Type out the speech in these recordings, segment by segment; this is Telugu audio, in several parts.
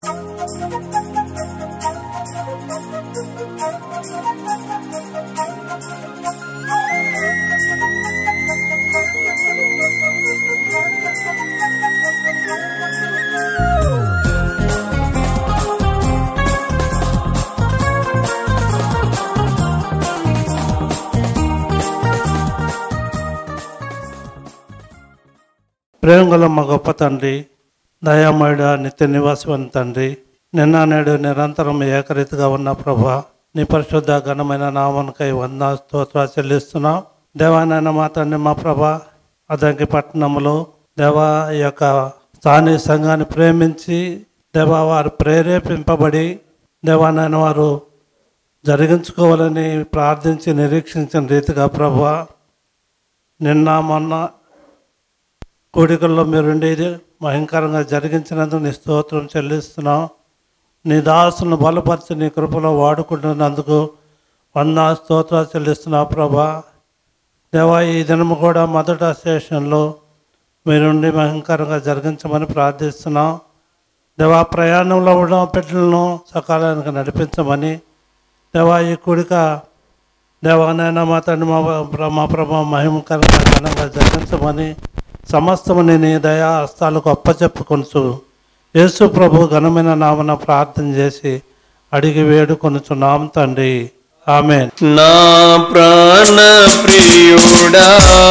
ప్రేమగల మా గొప్ప తండ్రి దయామయుడ నిత్య నివాసం తండ్రి నిన్న నేడు నిరంతరం ఏకరీతిగా ఉన్న ప్రభా నీ పరిశుద్ధ ఘనమైన నామనకై వంద స్తోత్ర చెల్లిస్తున్నాం దేవానాయన మా తండ్రి మా ప్రభా అదంకి పట్టణంలో దేవా ఈ యొక్క స్థానిక సంఘాన్ని ప్రేమించి దేవా వారు ప్రేరేపింపబడి దేవానాయన వారు జరిగించుకోవాలని ప్రార్థించి నిరీక్షించిన రీతిగా ప్రభా నిన్న మొన్న కూడికల్లో మీరుండి భయంకరంగా జరిగించినందుకు నీ స్తోత్రం చెల్లిస్తున్నాం నీ దాసులను బలపరిచి నీ కృపలో వాడుకుంటున్నందుకు వంద స్తోత్రాలు చెల్లిస్తున్నావు ప్రభా దేవా ఈ దినము కూడా మొదట స్టేషన్లో మీరుండి భయంకరంగా జరిగించమని ప్రార్థిస్తున్నాం దేవా ప్రయాణంలో ఉన్న బిడ్డలను సకాలానికి నడిపించమని దేవా ఈ కూడిక దేవానైనా మా తండ్రి మా ప్ర- మా ప్రభా మహిమకరంగా ఘనంగా జరిగించమని సమస్తముని నీ దయా హస్తాలకు అప్పచెప్పుకొనుచు యేసు ప్రభు ఘనమైన నామన ప్రార్థన చేసి అడిగి వేడుకొనుచున్నాం తండ్రి ఆమె నా ప్రాణ ప్రియుడా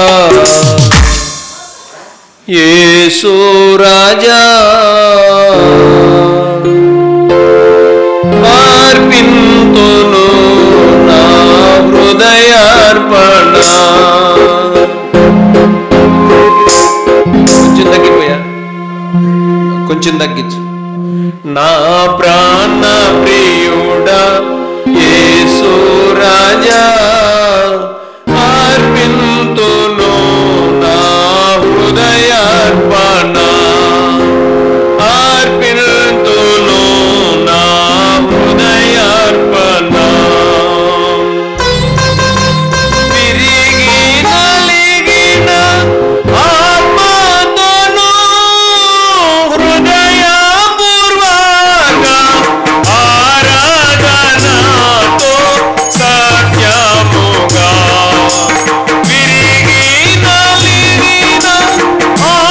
యేసు రాజా అర్పింతును నా హృదయార్పణ కొంచెం తగ్గిపోయా కొంచెం తగ్గించు నా ప్రాణ ప్రియుడా యేసు రాజా అర్పింతును నా హృదయార్పణ అర్పింతును నా హృదయార్పణ విరిగి నలిగిన ఆత్మతోను హృదయపూర్వక ఆరాధనతో సత్యముగా విరిగి నలిగిన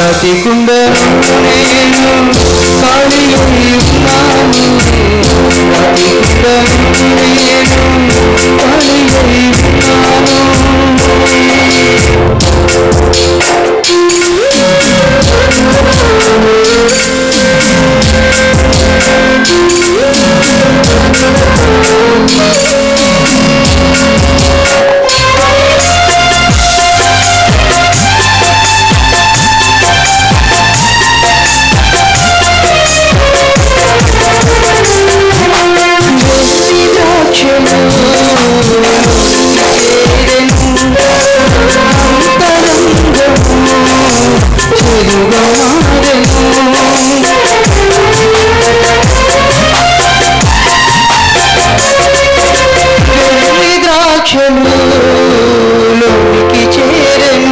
బ్రతికుండను నేను ఖాళీ అయి ఉన్నాను బ్రతికుండను నేను ఖాళీ అయి ఉన్నాను ఎన్ని ద్రాక్షలు చేరెను అంతరంగము చెరుగా మారెను ఎన్ని ద్రాక్షలు లోనికి చేరెను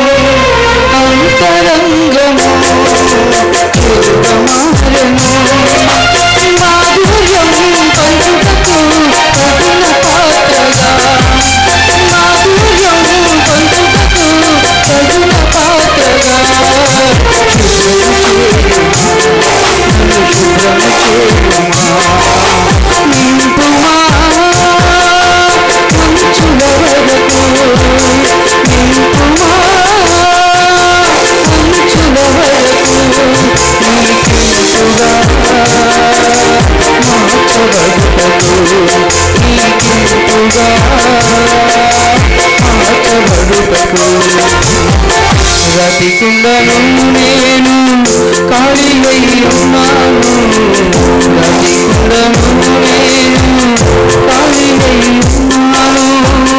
అంతరంగము చెరుగా మారెను మాధుర్యం పంచుటకు తగిన పాత్రగా మాధుర్యం పంచుటకు తగిన పాత్రగా శుభ్రము చేయుమా నింపుమా మంచుల వరకు నింపుమా మంచుల వరకు నీకింపుగా మార్చబడుటకు నీకింపుగా మార్చబడుటకు రతికుండను నేను ఖాళీ అయి ఉన్నాను రతికుండను నేను ఖాళీ అయి ఉన్నాను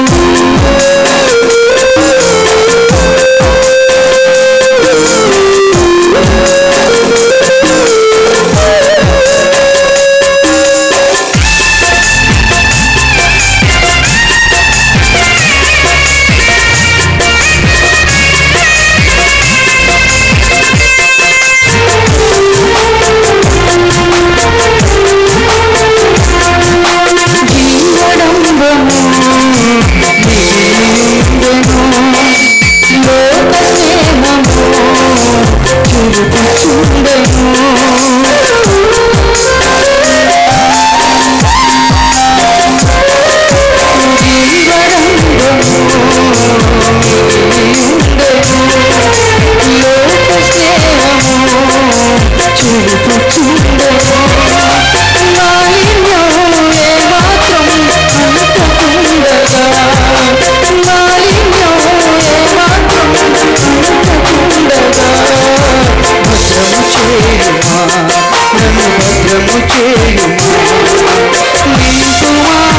జీవడంబము నిలియుండెను లోక స్నేహము చురుకుచుండెను జీవడంబము లోక స్నేహము చురుకుచుండెను మాలిన్యం ఏమాత్రం అంతకుండగా మాలిన్యం ఏమాత్రం అంతకుండగా భద్రము చేయుమా నన్ను భద్రము చేయుమా నింపుమా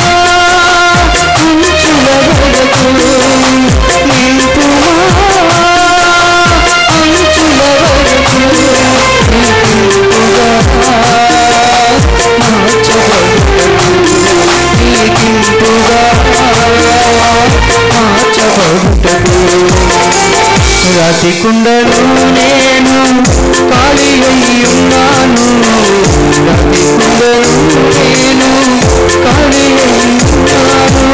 అంచుల వరకు నింపుమా అంచుల వరకు నింపుగా మార్చబడుటకు నీకింపుగా మార్చబడుటకు రతికుండను నేను ఖాళీ అయి ఉన్నాను రతికుండను నేను ఖాళీ అయి ఉన్నాను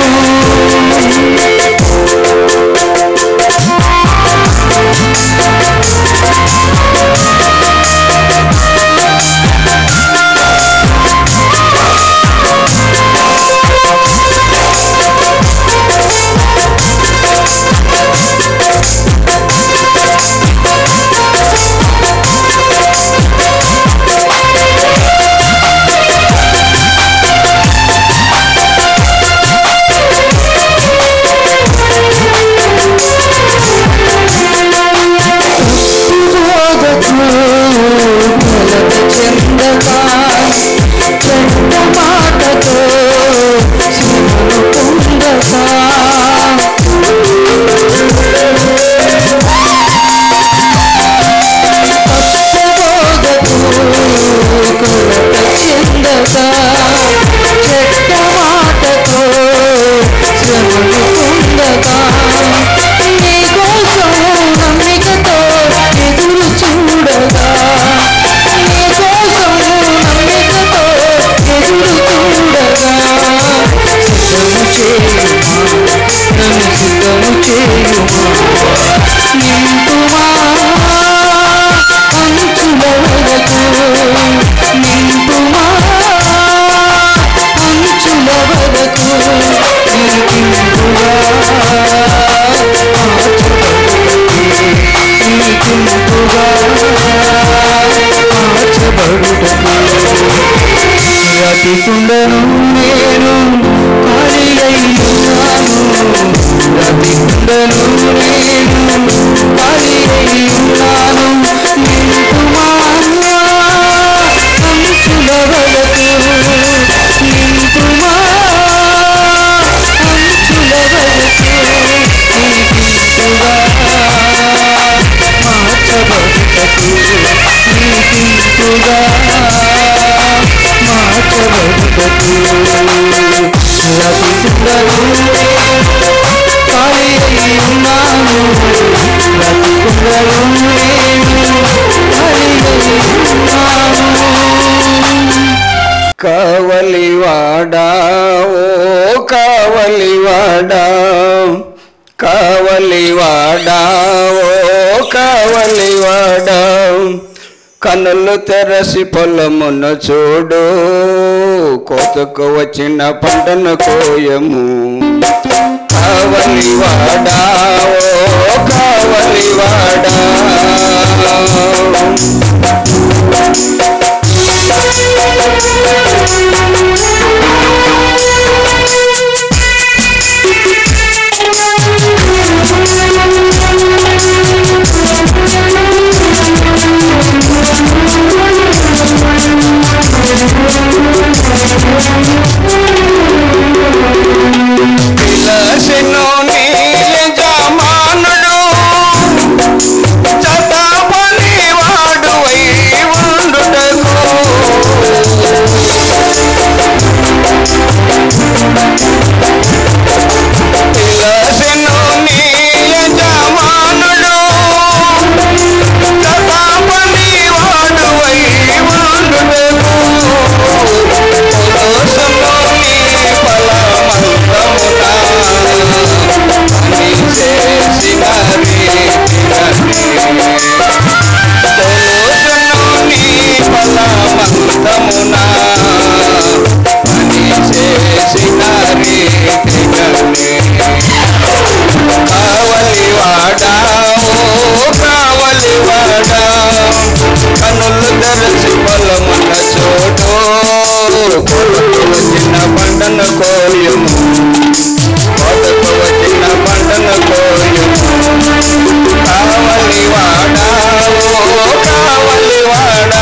కావలివాడా ఓ కావలివాడా కావలివాడా ఓ కావలివాడా కన్నులు తెరసి పొలమున చూడు కోతకు వచ్చిన పంటను కోయము కావలివాడా ఓ కావలివాడా పిలసెను నీ యజమానుడు చదవని వాడువై ఉండుటకు పిలసెను నీ యజమానుడు చదవని వాడువై ఉండుటకు దోషము నీ ఫలమంతమునా అని చేసిన రీతిగని దోషము నీ ఫలమంతమునా అని చేసిన రీతిగని కావలివాడా ఓ కావలివాడా కనులు తెరచి పొలమున చోటు కొరకు వచ్చిన పంటను కోయము కోతకు వచ్చిన పంటను కోయము కావలివాడా ఓ కావలివాడా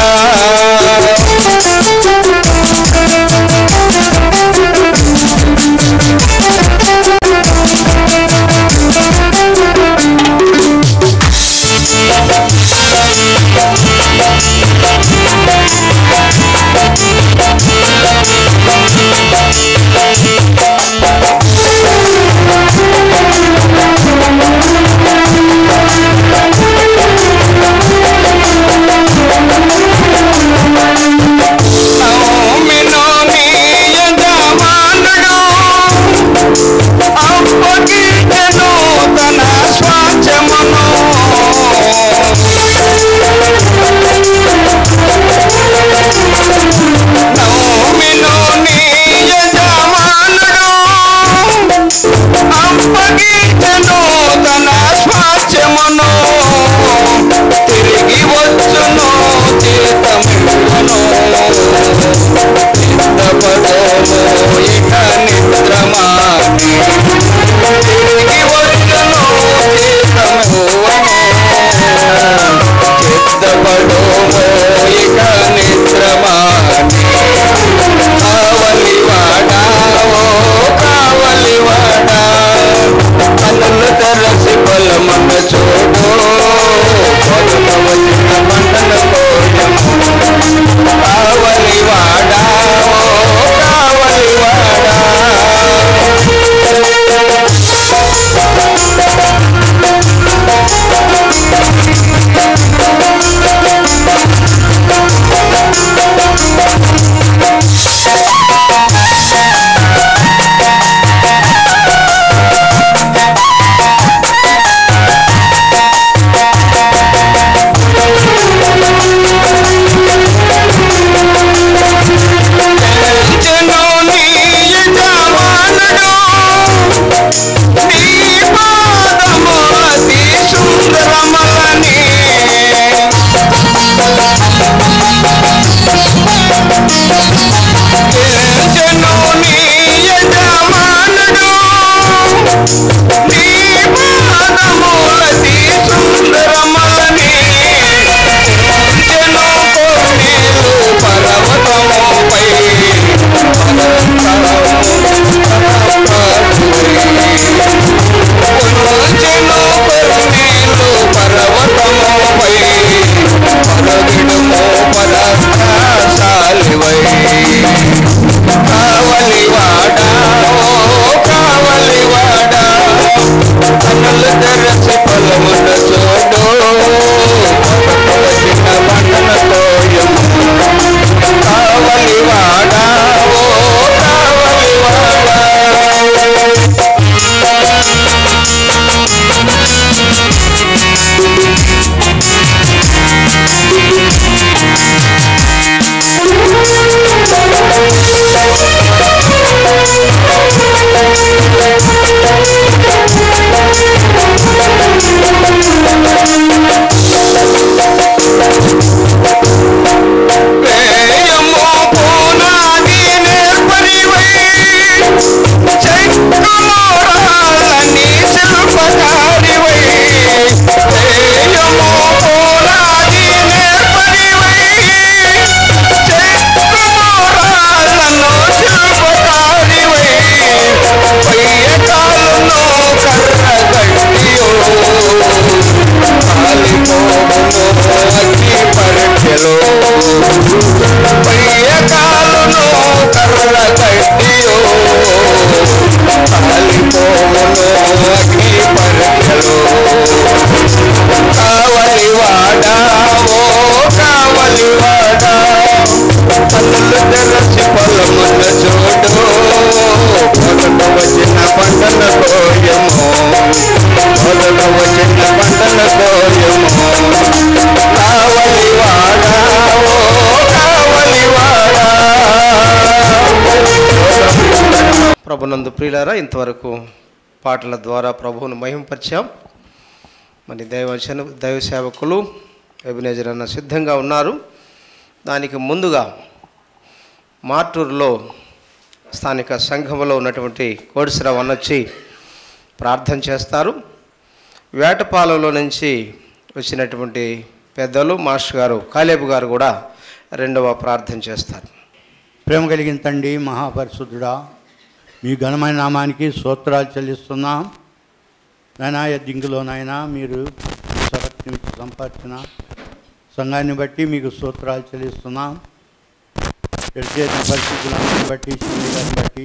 ప్రభునందు ప్రియులారా ఇంతవరకు పాటల ద్వారా ప్రభువును మహింపరిచాం మరి దైవచన దైవ సేవకులు ఎబినేజర్ అన్న సిద్ధంగా ఉన్నారు దానికి ముందుగా మార్టూరులో స్థానిక సంఘంలో ఉన్నటువంటి కోడిసిరావు అన్నొచ్చి ప్రార్థన చేస్తారు వేటపాలలో నుంచి వచ్చినటువంటి పెద్దలు మాస్టర్ గారు కాలేబు గారు కూడా రెండవ ప్రార్థన చేస్తారు ప్రేమ కలిగిన తండ్రి మహాపరిశుద్ధుడా మీ ఘనమైన నామానికి స్తోత్రాలు చెల్లిస్తున్నాం నాయనా దింగులోనైనా మీరు సరక్తి సంపాదించిన సంఘాన్ని బట్టి మీకు స్తోత్రాలు చెల్లిస్తున్నాం ఎడిచేసిన పరిస్థితులను బట్టి శివుని గారిని బట్టి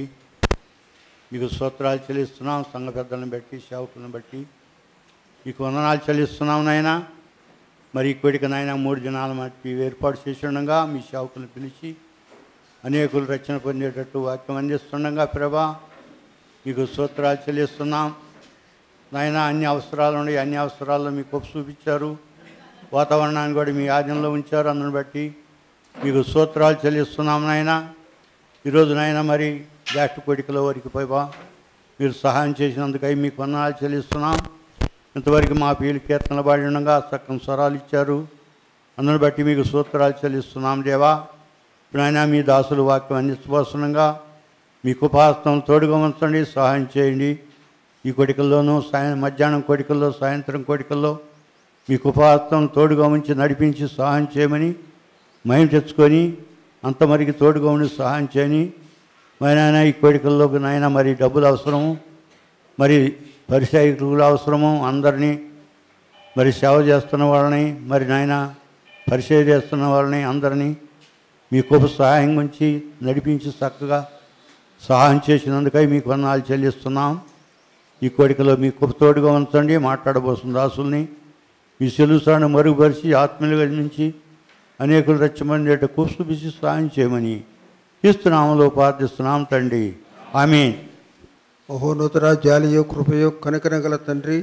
మీకు స్తోత్రాలు చెల్లిస్తున్నాం సంఘ పెద్దలను బట్టి సేవకులను బట్టి మీకు వందనాలు చెల్లిస్తున్నాం నాయనా మరి ఇక్కడికి నాయన మూడు దినాల మట్టి ఏర్పాటు చేసి ఉండగా మీ సేవకులను పిలిచి అనేకులు రక్షణ పొందేటట్టు వాక్యం అందిస్తుండగా ప్రభా మీకు సూత్రాలు చెల్లిస్తున్నాం నాయన అన్ని అవసరాలు ఉన్నాయి అన్ని అవసరాల్లో మీకు ఒప్పు చూపించారు వాతావరణాన్ని కూడా మీ ఆధీనంలో ఉంచారు అందుని బట్టి మీకు సూత్రాలు చెల్లిస్తున్నాం నాయన ఈరోజు నాయన మరి జాస్ట్ కోడికలో వరకు పోయిబా మీరు సహాయం చేసినందుకై మీకు వందనాలు చెల్లిస్తున్నాం ఇంతవరకు మా పీలు కీర్తనలు పాడి ఉండగా చక్కని స్వరాలు ఇచ్చారు అందుని బట్టి మీకు సూత్రాలు చెల్లిస్తున్నాం దేవా ఇప్పుడు ఆయన మీ దాసులు వాక్యం అందించబోతుండగా మీ కృపాస్తం తోడుగా ఉంచండి సహాయం చేయండి ఈ కోడికల్లోనూ సాయం మధ్యాహ్నం కోడికల్లో సాయంత్రం కోడికల్లో మీ కృపాస్తం తోడుగా ఉంచి నడిపించి సహాయం చేయమని మయం తెచ్చుకొని అంత మరికి తోడుగా ఉండి సహాయం చేయని మరి నాయన ఈ కోడికల్లోకి నాయన మరి డబ్బులు అవసరము మరి పరిచయకులు అవసరము అందరినీ మరి సేవ చేస్తున్న వాళ్ళని మరి నాయన పరిచయం చేస్తున్న వాళ్ళని అందరినీ మీ కృప సహాయం ఉంచి నడిపించి చక్కగా సహాయం చేసినందుకై మీకు వందనాలు చెల్లిస్తున్నాం ఈ కోరికలో మీ కృప తోడుగా ఉంచండి మాట్లాడబోతున్న దాసుల్ని మీ సెలుసాను మరుగుపరిచి ఆత్మీయులుగా నుంచి అనేకులు రచ్చమందేట కృప చూపించి సహాయం చేయమని ఇస్తున్నాములో ప్రార్థిస్తున్నాం తండ్రి ఆమీన్ మహోన్నతుడ జాలియో కృపయో కనకన గల తండ్రి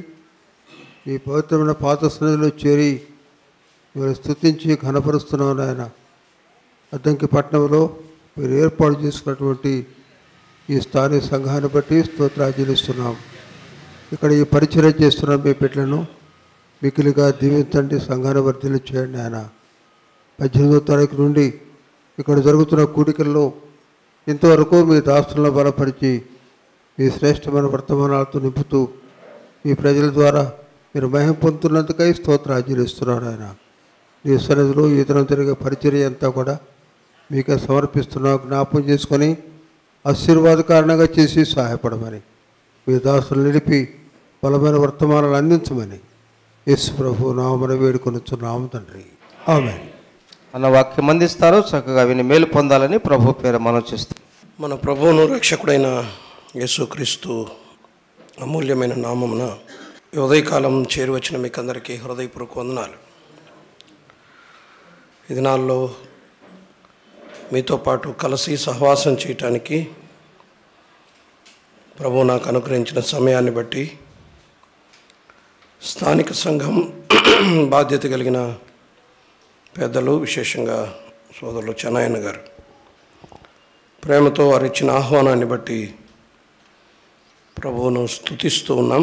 మీ పవిత్రమైన పాత సన్నిధిలో చేరి మీరు స్థుతించి ఘనపరుస్తున్నాం నాయన అద్దంకి పట్టణంలో మీరు ఏర్పాటు చేసుకున్నటువంటి ఈ స్థానిక సంఘాన్ని బట్టి స్తోత్రాజలిస్తున్నాం ఇక్కడ ఈ పరిచయం చేస్తున్న మీ బిడ్డలను మికిలిగా దీవించండి సంఘాన్ని వర్ధిల్లు చేయండి ఆయన పద్దెనిమిదో తారీఖు నుండి ఇక్కడ జరుగుతున్న కూడికల్లో ఇంతవరకు మీ దాస్తులను బలపరిచి మీ శ్రేష్టమైన వర్తమానాలతో నింపుతూ మీ ప్రజల ద్వారా మీరు మహిమ పొందుతున్నందుకై స్తోత్ర ఆచరిస్తున్నాడు ఆయన నీ సన్నిధిలో ఈ దినం జరిగే పరిచర్య అంతా కూడా మీకే సమర్పిస్తున్నావు జ్ఞాపం చేసుకొని ఆశీర్వాద కారణంగా చేసి సహాయపడమని మీ దాసులు నిలిపి బలమైన వర్తమానాలు అందించమని యేసు ప్రభు నామన వేడుకొనుచున్నాము తండ్రి ఆమె అన్న వాక్యం అందిస్తారు చక్కగా విని మేలు పొందాలని ప్రభు పేరు మనం చేస్తాం మన ప్రభువును రక్షకుడైన యేసుక్రీస్తు అమూల్యమైన నామమున ఈ ఉదయకాలం చేరి వచ్చిన మీకు అందరికీ హృదయపూర్వక వందనాలు ఈ దినాల్లో మీతో పాటు కలిసి సహవాసం చేయటానికి ప్రభు నాకు అనుగ్రహించిన సమయాన్ని బట్టి స్థానిక సంఘం బాధ్యత కలిగిన పెద్దలు విశేషంగా సోదరులు చెన్నాయన్న గారు ప్రేమతో వారు ఇచ్చిన ఆహ్వానాన్ని బట్టి ప్రభువును స్తుతిస్తూ ఉన్నాం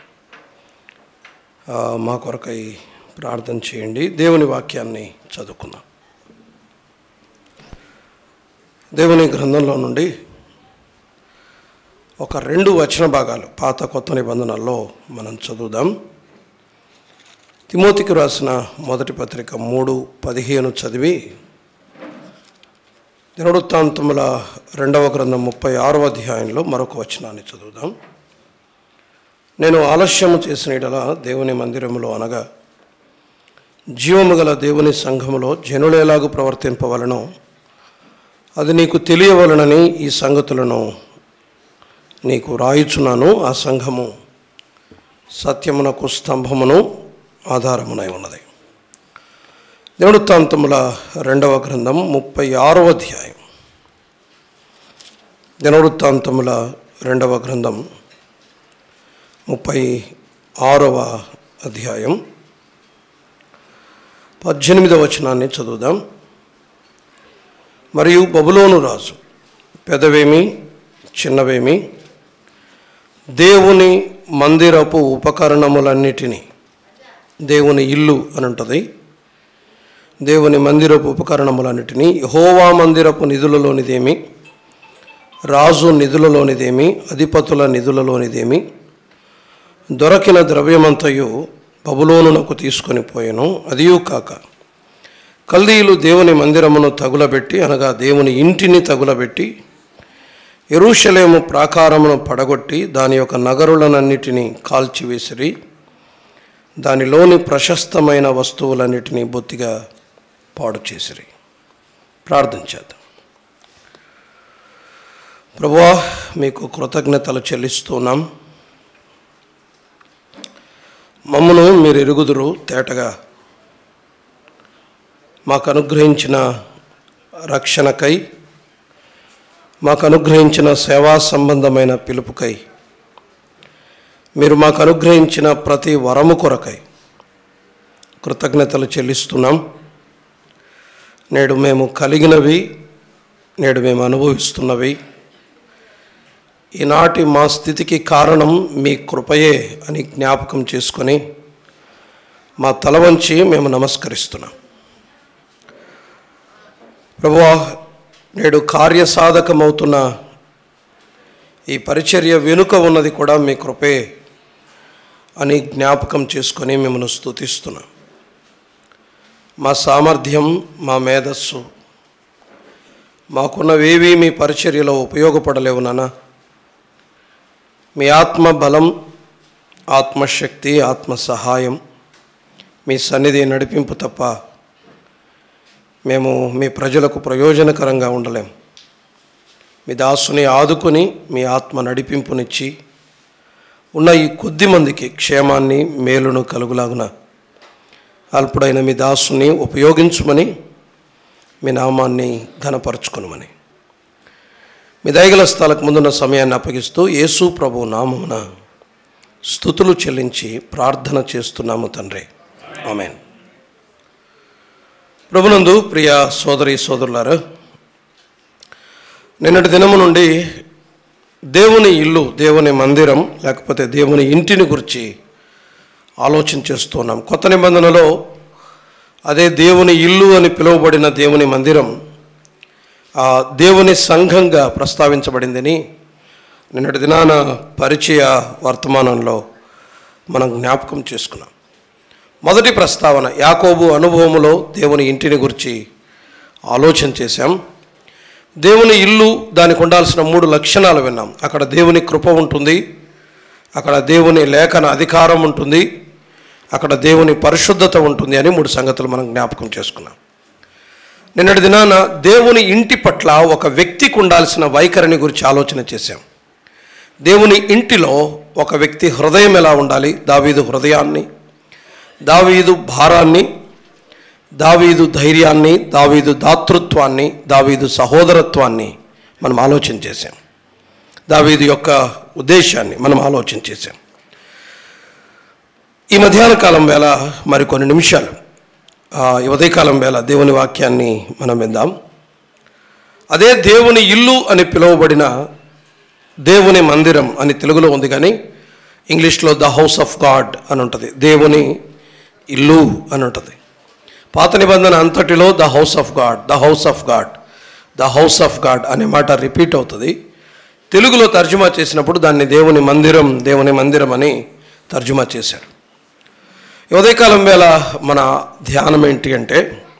ఆ, మా కొరకై ప్రార్థన చేయండి దేవుని వాక్యాన్ని చదువుకుందాం దేవుని గ్రంథంలో నుండి ఒక రెండు వచన భాగాలు పాత కొత్త నిబంధనల్లో మనం చదువుదాం తిమోతికి రాసిన మొదటి పత్రిక మూడు పదిహేను చదివి దినవృత్తాంతముల రెండవ గ్రంథం ముప్పై ఆరవ అధ్యాయంలో మరొక వచనాన్ని చదువుదాం నేను ఆలస్యము చేసిన యెడల దేవుని మందిరములో అనగా జీవము గల దేవుని సంఘములో జనులు ఎలాగూ ప్రవర్తింపవలనో అది నీకు తెలియవలనని ఈ సంగతులను నీకు రాయుచున్నాను ఆ సంఘము సత్యమునకు స్తంభమును ఆధారమునై ఉన్నది దినవృత్తాంతముల రెండవ గ్రంథం ముప్పై ఆరవ అధ్యాయం దినవృత్తాంతముల రెండవ గ్రంథం ముప్పై ఆరవ అధ్యాయం పద్దెనిమిదవ వచనాన్ని చదువుదాం మరియు బబులోను రాజు పెదవేమి చిన్నవేమి దేవుని మందిరపు ఉపకరణములన్నిటినీ దేవుని ఇల్లు అని ఉంటుంది దేవుని మందిరపు ఉపకరణములన్నిటినీ యెహోవా మందిరపు నిధులలోనిదేమి రాజు నిధులలోనిదేమి అధిపతుల నిధులలోనిదేమి దొరకిన ద్రవ్యమంతయు బబులోనునకు తీసుకొని పోయెను అదియూ కాక కల్దీయులు దేవుని మందిరమును తగులబెట్టి అనగా దేవుని ఇంటిని తగులబెట్టి ఎరుషలేము ప్రాకారమును పడగొట్టి దాని యొక్క నగరులనన్నిటినీ కాల్చివేసిరి దానిలోని ప్రశస్తమైన వస్తువులన్నిటినీ బొత్తిగా పాడు చేసిరి ప్రార్థన చేద్దాం ప్రభువా మీకు కృతజ్ఞతలు చెల్లిస్తున్నాం మమ్మను మీరు ఎరుగుదురు తేటగా మాకు అనుగ్రహించిన రక్షణకై మాకు అనుగ్రహించిన సేవా సంబంధమైన పిలుపుకై మీరు మాకు అనుగ్రహించిన ప్రతి వరము కొరకై కృతజ్ఞతలు చెల్లిస్తున్నాం నేడు మేము కలిగినవి నేడు మేము అనుభవిస్తున్నవి ఈనాటి మా స్థితికి కారణం మీ కృపయే అని జ్ఞాపకం చేసుకొని మా తల వంచి మేము నమస్కరిస్తున్నాం ప్రభువా నేడు కార్యసాధకమవుతున్న ఈ పరిచర్య వెనుక ఉన్నది కూడా మీ కృపే అని జ్ఞాపకం చేసుకొని మిమ్మల్ని స్తుతిస్తున్నాం మా సామర్థ్యం మా మేధస్సు మాకున్నవేవీ మీ పరిచర్యలో ఉపయోగపడలేవు నాన్న మీ ఆత్మ బలం ఆత్మశక్తి ఆత్మ సహాయం మీ సన్నిధి నడిపింపు తప్ప మేము మీ ప్రజలకు ప్రయోజనకరంగా ఉండలేం మీ దాసుని ఆదుకొని మీ ఆత్మ నడిపింపునిచ్చి ఉన్న ఈ కొద్ది మందికి క్షేమాన్ని మేలును కలుగులాగున అల్పుడైన మీ దాసుని ఉపయోగించుమని మీ నామాన్ని ఘనపరచుకునమని మీ దయగల స్థలకు ముందున్న సమయాన్ని అప్పగిస్తూ యేసు ప్రభు నామమున స్థుతులు చెల్లించి ప్రార్థన చేస్తున్నాము తండ్రి ఆమెన్ ప్రభునందు ప్రియ సోదరి సోదరులారు నిన్నటి దినము నుండి దేవుని ఇల్లు దేవుని మందిరం లేకపోతే దేవుని ఇంటిని గురించి ఆలోచన చేస్తున్నాం కొత్త నిబంధనలో అదే దేవుని ఇల్లు అని పిలువబడిన దేవుని మందిరం ఆ దేవుని సంఘంగా ప్రస్తావించబడిందని నిన్నటి దినాన పరిచయ వర్తమానంలో మనం జ్ఞాపకం చేసుకున్నాం మొదటి ప్రస్తావన యాకోబు అనుభవములో దేవుని ఇంటిని గురించి ఆలోచన చేశాం దేవుని ఇల్లు దానికి ఉండాల్సిన మూడు లక్షణాలు విన్నాం అక్కడ దేవుని కృప ఉంటుంది అక్కడ దేవుని లేఖన అధికారం ఉంటుంది అక్కడ దేవుని పరిశుద్ధత ఉంటుంది అని మూడు సంగతులు మనం జ్ఞాపకం చేసుకున్నాం నిన్నటి దినాన దేవుని ఇంటి పట్ల ఒక వ్యక్తికి ఉండాల్సిన వైఖరిని గురించి ఆలోచన చేశాం దేవుని ఇంటిలో ఒక వ్యక్తి హృదయం ఎలా ఉండాలి దావీదు హృదయాన్ని దావీదు భారాన్ని దావీదు ధైర్యాన్ని దావీదు దాతృత్వాన్ని దావీదు సహోదరత్వాన్ని మనం ఆలోచన చేశాం దావీదు యొక్క ఉద్దేశాన్ని మనం ఆలోచన చేశాం ఈ మధ్యాహ్న కాలం వేళ మరికొన్ని నిమిషాలు ఆ, ఈ ఉదయకాలం వేళ దేవుని వాక్యాన్ని మనం విందాం అదే దేవుని ఇల్లు అని పిలువబడిన దేవుని మందిరం అని తెలుగులో ఉంది కానీ ఇంగ్లీష్లో ద హౌస్ ఆఫ్ గాడ్ అని ఉంటుంది దేవుని ఇల్లు అని ఉంటుంది పాత నిబంధన అంతటిలో the house of God the house of God the house of God అనే మాట రిపీట్ అవుతుంది తెలుగులో తర్జుమా చేసినప్పుడు దాన్ని దేవుని మందిరం దేవుని మందిరం అని తర్జుమా చేశారు ఈ ఉదయకాలం వేళ మన ధ్యానం ఏంటి అంటే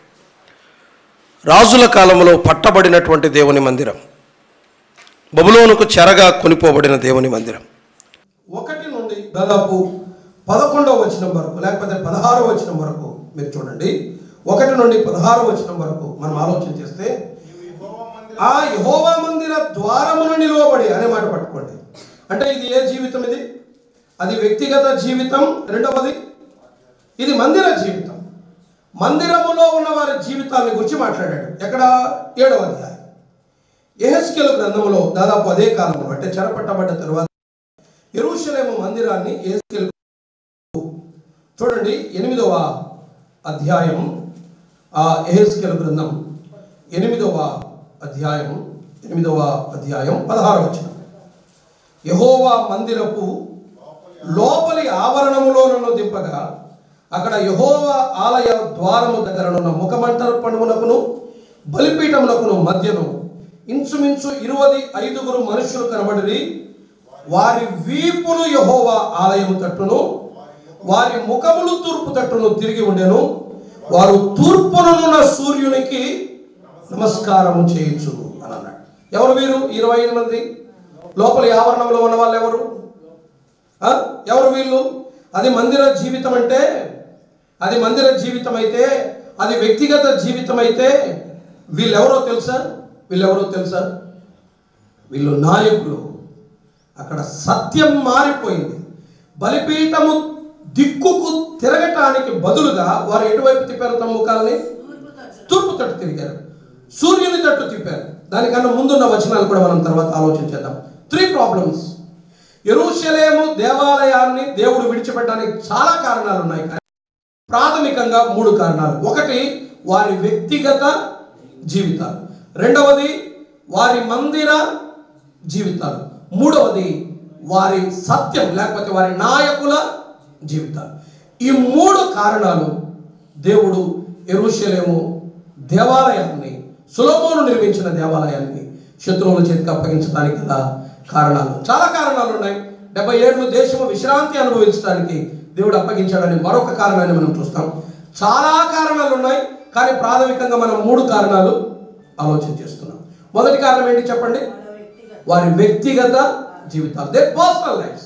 రాజుల కాలంలో పట్టబడినటువంటి దేవుని మందిరం బబులోనుకు చెరగా కొనిపోబడిన దేవుని మందిరం ఒకటి నుండి దాదాపు పదకొండవ వచనం వరకు లేకపోతే పదహారవ వచనం వరకు మీరు చూడండి ఒకటి నుండి పదహారవ వచనం వరకు మనం ఆలోచన చేస్తే ఆ యహోవా మందిర ద్వారమును నిలువబడి అనే మాట పట్టుకోండి అంటే ఇది ఏ జీవితం ఇది అది వ్యక్తిగత జీవితం రెండవది ఇది మందిర జీవితం మందిరములో ఉన్న వారి జీవితాన్ని గురించి మాట్లాడాడు ఎక్కడ ఏడవ అధ్యాయం ఎహెస్కెలు గ్రంథంలో దాదాపు అదే కాలంలో అంటే చెరపట్టబడ్డ తరువాత ఎరుషలేము మందిరాన్ని ఎహెస్కెలు చూడండి ఎనిమిదవ అధ్యాయం ఆ ఎహెస్కెలు గ్రంథం ఎనిమిదవ అధ్యాయం ఎనిమిదవ అధ్యాయం పదహారవ వచనం యహోవా మందిరపు లోపలి ఆవరణములో నన్ను దింపగా అక్కడ యహోవా ఆలయ ద్వారము దగ్గరనున్న ముఖమంటర్పణమునకును బలిపీఠమునకును మధ్యను ఇంచుమించు ఇరువది ఐదుగురు మనుషులు కనబడిరి వారి వీపులు యహోవా ఆలయము తట్టును వారి ముఖములు తూర్పు తట్టును తిరిగి ఉండెను వారు తూర్పునున్న సూర్యునికి నమస్కారము చేయొచ్చు అని అన్నాడు ఎవరు వీరు ఇరవై ఐదు మంది లోపలి ఆవరణంలో ఉన్న వాళ్ళు ఎవరు ఆ? ఎవరు వీళ్ళు అది మందిర జీవితం అంటే అది మందిర జీవితం అయితే అది వ్యక్తిగత జీవితం అయితే వీళ్ళెవరో తెలుసా వీళ్ళెవరో తెలుసా వీళ్ళు నాయకులు అక్కడ సత్యం మారిపోయింది బలిపీఠము దిక్కుకు తిరగటానికి బదులుగా వారు ఎటువైపు తిప్పారు తమ ముఖాలని తూర్పు తట్టు తిరిగారు సూర్యుని తట్టు తిప్పారు దానికన్నా ముందున్న వచనాలు కూడా మనం తర్వాత ఆలోచించేద్దాం త్రీ ప్రాబ్లమ్స్ ఎరుషలేము దేవాలయాన్ని దేవుడు విడిచిపెట్టడానికి చాలా కారణాలు ఉన్నాయి కానీ ప్రాథమికంగా మూడు కారణాలు ఒకటి వారి వ్యక్తిగత జీవితాలు రెండవది వారి మందిర జీవితాలు మూడవది వారి సత్యం లేకపోతే వారి నాయకుల జీవితాలు ఈ మూడు కారణాలు దేవుడు ఎరుషలేము దేవాలయాన్ని సులభమును నిర్మించిన దేవాలయాన్ని శత్రువుల చేతికి అప్పగించడానికి గల కారణాలు చాలా కారణాలు ఉన్నాయి డెబ్బై ఏళ్ళు దేశము విశ్రాంతి అనుభవించడానికి దేవుడు అప్పగించాడని మరొక కారణాన్ని మనం చూస్తాం చాలా కారణాలు ఉన్నాయి కానీ ప్రాథమికంగా మనం మూడు కారణాలు ఆలోచన చేస్తున్నాం మొదటి కారణం ఏంటి చెప్పండి వారి వ్యక్తిగత జీవితాలు దే పర్సనల్ లైఫ్స్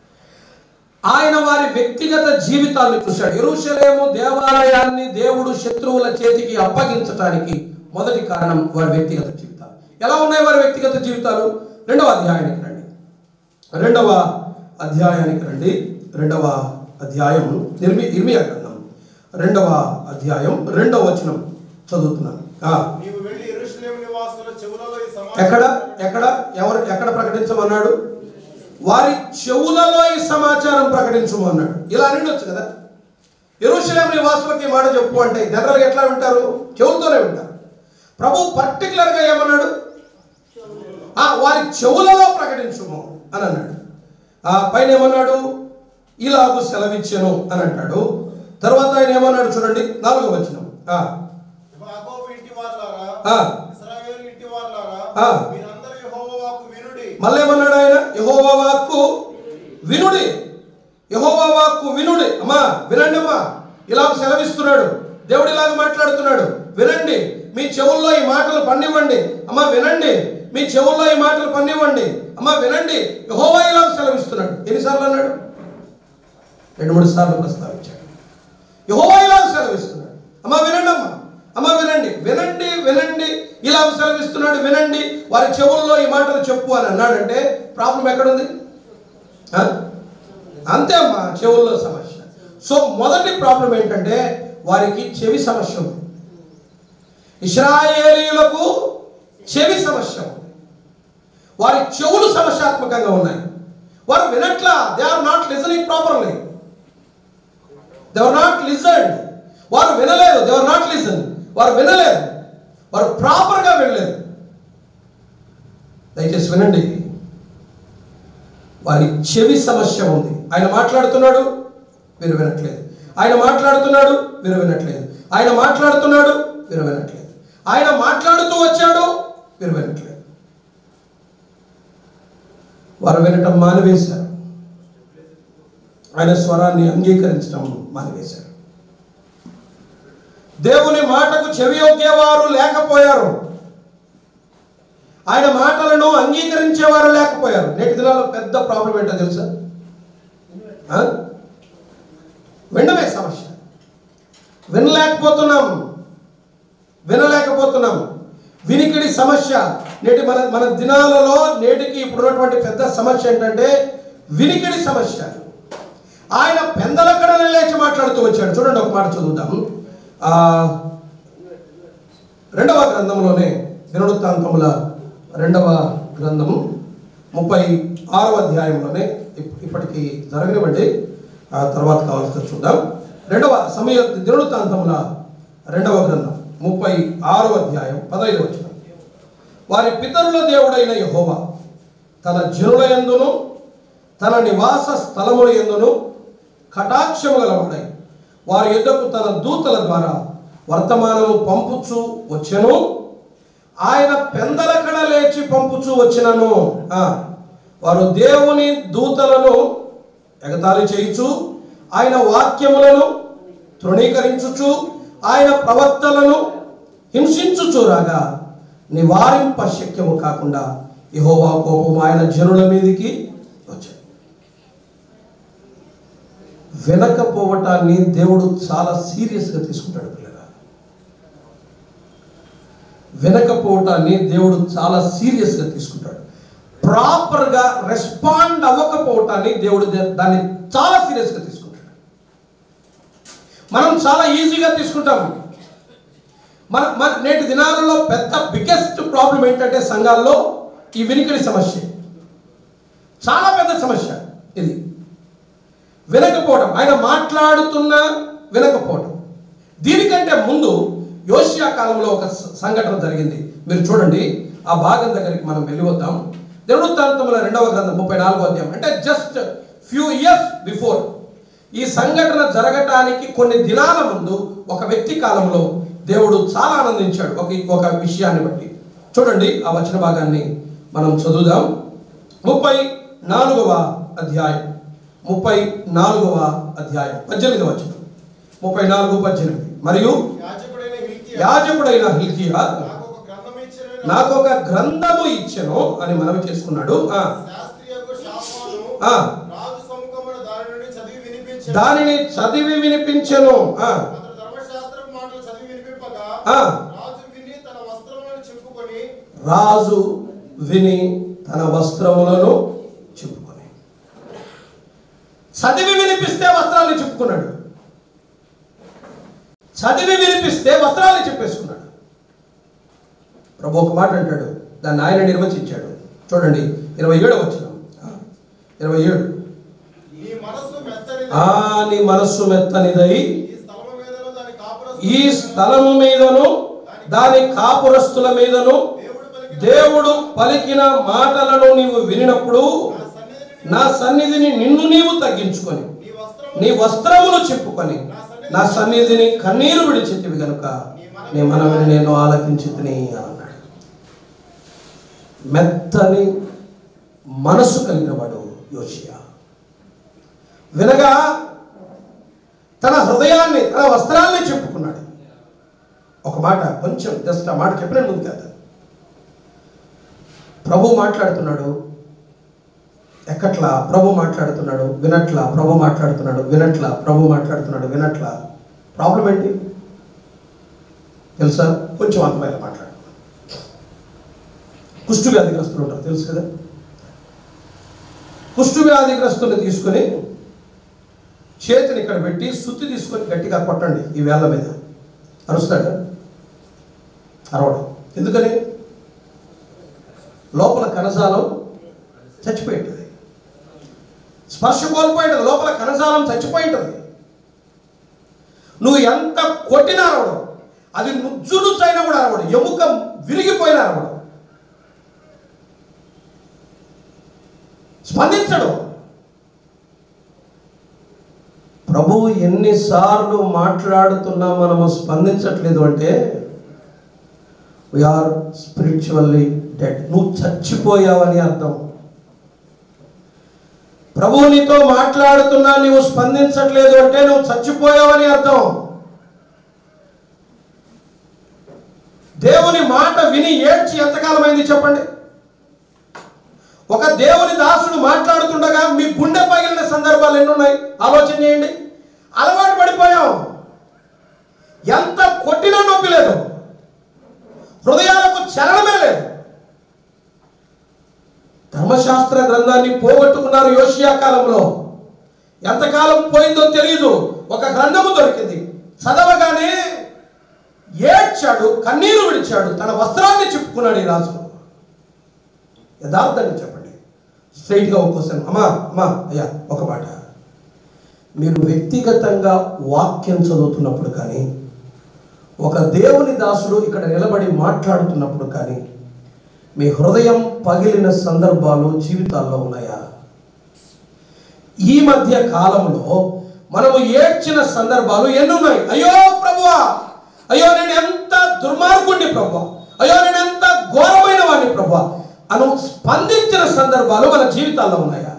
ఆయన వారి వ్యక్తిగత జీవితాన్ని చూశాడు ఎరుషలేము దేవాలయాన్ని దేవుడు శత్రువుల చేతికి అప్పగించటానికి మొదటి కారణం వారి వ్యక్తిగత జీవితాలు ఎలా ఉన్నాయి వారి వ్యక్తిగత జీవితాలు రెండవ అధ్యాయానికి రండి రెండవ అధ్యాయానికి రండి రెండవ అధ్యాయం నిర్మి ఇర్మియా గ్రంథం రెండవ అధ్యాయం రెండవ వచనం చదువుతున్నాను ఆ, నీవు వెళ్ళి యెరూషలేము నివాసుల చెవులలో ఈ సమాచారం ఎక్కడ ఎక్కడ ఎవరు ఎక్కడ ప్రకటించమన్నాడు వారి చెవులలో ఈ సమాచారం ప్రకటించమన్నాడు ఇలా అనిండొచ్చు కదా ఎరుషలేం నివాసులకి ఈ మాట చెప్పు అంటే జనరల్గా ఎట్లా వింటారు చెవులతోనే వింటారు ప్రభు పర్టికులర్గా ఏమన్నాడు ఆ, వారి చెవులలో ప్రకటించుము అని అన్నాడు ఆ పైన ఏమన్నాడు ఇలాగు సెలవిచ్చాను అని అంటాడు తర్వాత ఆయన ఏమన్నాడు చూడండి నాలుగో వచనం ఆ, యాకోబు ఇంటి వారులారా ఆ, ఇశ్రాయేలు ఇంటి వారులారా ఆ. మీరందరూ యెహోవా వాక్కు వినుడి మళ్ళీ ఏమన్నాడు ఆయన యహోవా వాక్కు వినుడి యహోవా వాక్కు వినుడి అమ్మా వినండి అమ్మా ఇలా సెలవిస్తున్నాడు దేవుడు ఇలాగ మాట్లాడుతున్నాడు వినండి మీ చెవుల్లో ఈ మాటలు పన్నివ్వండి అమ్మా వినండి మీ చెవుల్లో ఈ మాటలు పన్నివ్వండి అమ్మా వినండి యహోవా ఇలా సెలవిస్తున్నాడు ఎన్నిసార్లు అన్నాడు రెండు మూడు సార్లు ప్రస్తావించాడు యహోవా ఇలా సెలవిస్తున్నాడు అమ్మా వినండి అమ్మా అమ్మా వినండి వినండి వినండి ఇలా సెలవిస్తున్నాడు వినండి వారి చెవుల్లో ఈ మాటలు చెప్పు అని అన్నాడంటే ప్రాబ్లం ఎక్కడుంది ఆ? అంతే అమ్మా చెవుల్లో సమస్య సో మొదటి ప్రాబ్లం ఏంటంటే వారికి చెవి సమస్య ఉంది ఇస్రాయేలీయులకు చెవి సమస్య ఉంది వారి చెవులు సమస్యాత్మకంగా ఉన్నాయి వారు వినట్లా they are not listening properly they're not listen వారు వినలేదు దేవర్ నాట్ లిసన్ వారు వినలేదు వారు ప్రాపర్గా వినలేదు దయచేసి వినండి వారి చెవి సమస్య ఉంది ఆయన మాట్లాడుతున్నాడు వీరు వినట్లేదు ఆయన మాట్లాడుతున్నాడు వీరు వినట్లేదు ఆయన మాట్లాడుతున్నాడు వీరు వినట్లేదు ఆయన మాట్లాడుతూ వచ్చాడు వీరు వినట్లేదు వారు వినటం మానివేశారు ఆయన స్వరాన్ని అంగీకరించడం మానివేశారు దేవుని మాటకు చెవి ఒగ్గేవారు లేకపోయారు ఆయన మాటలను అంగీకరించేవారు లేకపోయారు నేటి దినాల్లో పెద్ద ప్రాబ్లం ఏంటో తెలుసా ఆ? వినడమే సమస్య వినలేకపోతున్నాం వినలేకపోతున్నాం వినికిడి సమస్య నేటి మన మన దినాలలో నేటికి ఇప్పుడున్నటువంటి పెద్ద సమస్య ఏంటంటే వినికిడి సమస్య ఆయన పెందలకడనే లేచి మాట్లాడుతూ వచ్చాడు చూడండి ఒక మాట చదువుదాం ఆ, రెండవ గ్రంథంలోనే దినవృత్తాంతముల రెండవ గ్రంథము ముప్పై ఆరవ అధ్యాయంలోనే ఇప్- ఇప్పటికి జరగనివ్వండి ఆ తర్వాత కావాల్సి చూద్దాం రెండవ సమయ దినవృత్తాంతముల రెండవ గ్రంథం ముప్పై ఆరవ అధ్యాయం పదహైదు వచ్చిన వారి పితరుల దేవుడైన యహోవా తన జనుల ఎందును తన నివాస స్థలముల ఎందును కటాక్షము గలవాడై వారి యుద్ధకు తన దూతల ద్వారా వర్తమానము పంపుచు వచ్చెను ఆయన పెందలకడ లేచి పంపుచు వచ్చినను ఆ, వారు దేవుని దూతలను ఎగతాళి చేయుచు ఆయన వాక్యములను తృణీకరించుచు ఆయన ప్రవక్తలను హింసించుచురాగా నివారింప శక్యము కాకుండా యెహోవా కోపం ఆయన జనుల మీదికి వచ్చాయి వెనకపోవటాన్ని దేవుడు చాలా సీరియస్గా తీసుకుంటాడు పిల్లగా వెనకపోవటాన్ని దేవుడు చాలా సీరియస్గా తీసుకుంటాడు ప్రాపర్గా రెస్పాండ్ అవ్వకపోవటాన్ని దేవుడు దే- దాన్ని చాలా సీరియస్గా తీసుకుంటాడు మనం చాలా ఈజీగా తీసుకుంటాం మన మన నేటి దినాలలో పెద్ద బిగ్గెస్ట్ ప్రాబ్లం ఏంటంటే సంఘాల్లో ఈ వినికిడి సమస్య చాలా పెద్ద సమస్య ఇది వినకపోవడం ఆయన మాట్లాడుతున్నా వినకపోవడం దీనికంటే ముందు యోషియా కాలంలో ఒక స- సంఘటన జరిగింది మీరు చూడండి ఆ భాగం దగ్గరికి మనం వెళ్ళి వద్దాం దినవృత్తాంతముల రెండవ గ్రంథం ముప్పై నాలుగో అధ్యాయం అంటే జస్ట్ ఫ్యూ ఇయర్స్ బిఫోర్ ఈ సంఘటన జరగటానికి కొన్ని దినాల ముందు ఒక వ్యక్తి కాలంలో దేవుడు చాలా ఆనందించాడు ఒక ఒక విషయాన్ని బట్టి చూడండి ఆ వచన భాగాన్ని మనం చదువుదాం ముప్పై నాలుగవ అధ్యాయం ముప్పై నాలుగవ అధ్యాయం పద్దెనిమిదవ వచనం ముప్పై నాలుగు పద్దెనిమిది మరియు యాజకుడైన హిల్కియా యాజకుడైన హిల్కియా నాకు ఒక గ్రంథం ఇచ్చిన నాకు ఒక గ్రంథము ఇచ్చెను అని మనవి చేసుకున్నాడు ఆ, శాస్త్రియకు శాపాను ఆ, రాజు సముఖమున దాని నుండి చదివి వినిపించాడు దానిని చదివి వినిపించెను ఆ, అతడు ధర్మశాస్త్రపు మాటలు చదివి వినిపింపగా ఆ. రాజు విని తన వస్త్రములను చింపుకొని రాజు విని తన వస్త్రములను చెప్పుకొని చదివి వినిపిస్తే వస్త్రాలను చెప్పుకున్నాడు చదివి వినిపిస్తే వస్త్రాలను చెప్పేసుకున్నాడు ప్రభు ఒక మాట అంటాడు దాన్ని ఆయన నిర్వచించాడు చూడండి ఇరవై ఏడు వచ్చిన ఇరవై ఏడు నీ మనస్సు మెత్తని ఆ నీ మనస్సు మెత్తనిదై ఈ స్థలము మీదను దాని కాపుర ఈ స్థలము మీదను దాని కాపురస్తుల మీదను దేవుడు పలికిన మాటలను నీవు వినినప్పుడు నా సన్నిధిని నిన్ను నీవు తగ్గించుకొని నీ వస్త్రములు చెప్పుకొని నా సన్నిధిని కన్నీరు విడిచితివి గనుక నీ మనవిని నేను ఆలకించితిని అని అన్నాడు మెత్తని మనసు కలిగిన వాడు యోషియా వినగా తన హృదయాన్ని తన వస్త్రాన్ని చెప్పుకున్నాడు ఒక మాట కొంచెం జస్ట్ ఆ మాట చెప్పిన ముందు కాదు ప్రభు మాట్లాడుతున్నాడు ఎక్కట్లా ప్రభు మాట్లాడుతున్నాడు వినట్లా ప్రభు మాట్లాడుతున్నాడు వినట్లా ప్రభు మాట్లాడుతున్నాడు వినట్లా ప్రాబ్లం ఏంటి తెలుసా కొంచెం అంతమైన మాట్లాడు కుష్టు వ్యాధిగ్రస్తులు ఉంటారు తెలుసు కదా కుష్టు వ్యాధిగ్రస్తుని తీసుకొని చేతిని ఇక్కడ పెట్టి సుత్తి తీసుకొని గట్టిగా కొట్టండి ఈ వేళ్ళ మీద అరుస్తాడు అరవడం ఎందుకని లోపల కణజాలం చచ్చిపోయి ఉంటుంది స్పర్శ కోల్పోయి ఉంటుంది లోపల కణజాలం చచ్చిపోయి ఉంటుంది నువ్వు ఎంత కొట్టినా అరవడం అది నుజ్జులు చైనా కూడా అరవడం ఎముక విరిగిపోయినా అరవడం స్పందించడు ప్రభువు ఎన్నిసార్లు మాట్లాడుతున్నా మనము స్పందించట్లేదు అంటే వీఆర్ స్పిరిచువల్లీ డెడ్ నువ్వు చచ్చిపోయావని అర్థం ప్రభువు నీతో మాట్లాడుతున్నా నీవు స్పందించట్లేదు అంటే నువ్వు చచ్చిపోయావని అర్థం దేవుని మాట విని ఏడ్చి ఎంతకాలమైంది చెప్పండి ఒక దేవుని దాసుడు మాట్లాడుతుండగా మీ గుండె పగిలిన సందర్భాలు ఎన్ని ఉన్నాయి ఆలోచన చేయండి అలవాటు పడిపోయాం ఎంత కొట్టినా నొప్పి లేదు హృదయాలకు చలనమే లేదు ధర్మశాస్త్ర గ్రంథాన్ని పోగొట్టుకున్నారు యోషియా కాలంలో ఎంతకాలం పోయిందో తెలియదు ఒక గ్రంథము దొరికింది చదవగానే ఏడ్చాడు కన్నీరు విడిచాడు తన వస్త్రాన్ని చెప్పుకున్నాడు ఈ రాజు యథార్థంగా చెప్పండి స్ట్రైట్గా ఒక క్వశ్చన్ అమ్మా అమ్మా అయ్యా ఒక మాట మీరు వ్యక్తిగతంగా వాక్యం చదువుతున్నప్పుడు కానీ ఒక దేవుని దాసుడు ఇక్కడ నిలబడి మాట్లాడుతున్నప్పుడు కానీ మీ హృదయం పగిలిన సందర్భాలు జీవితాల్లో ఉన్నాయా ఈ మధ్య కాలంలో మనము ఏడ్చిన సందర్భాలు ఎన్నున్నాయి అయ్యో ప్రభువా అయ్యో నేను ఎంత దుర్మార్గుణ్ణి ప్రభువా అయ్యో నేను ఎంత ఘోరమైన వాడిని ప్రభువా అను స్పందించిన సందర్భాలు మన జీవితాల్లో ఉన్నాయా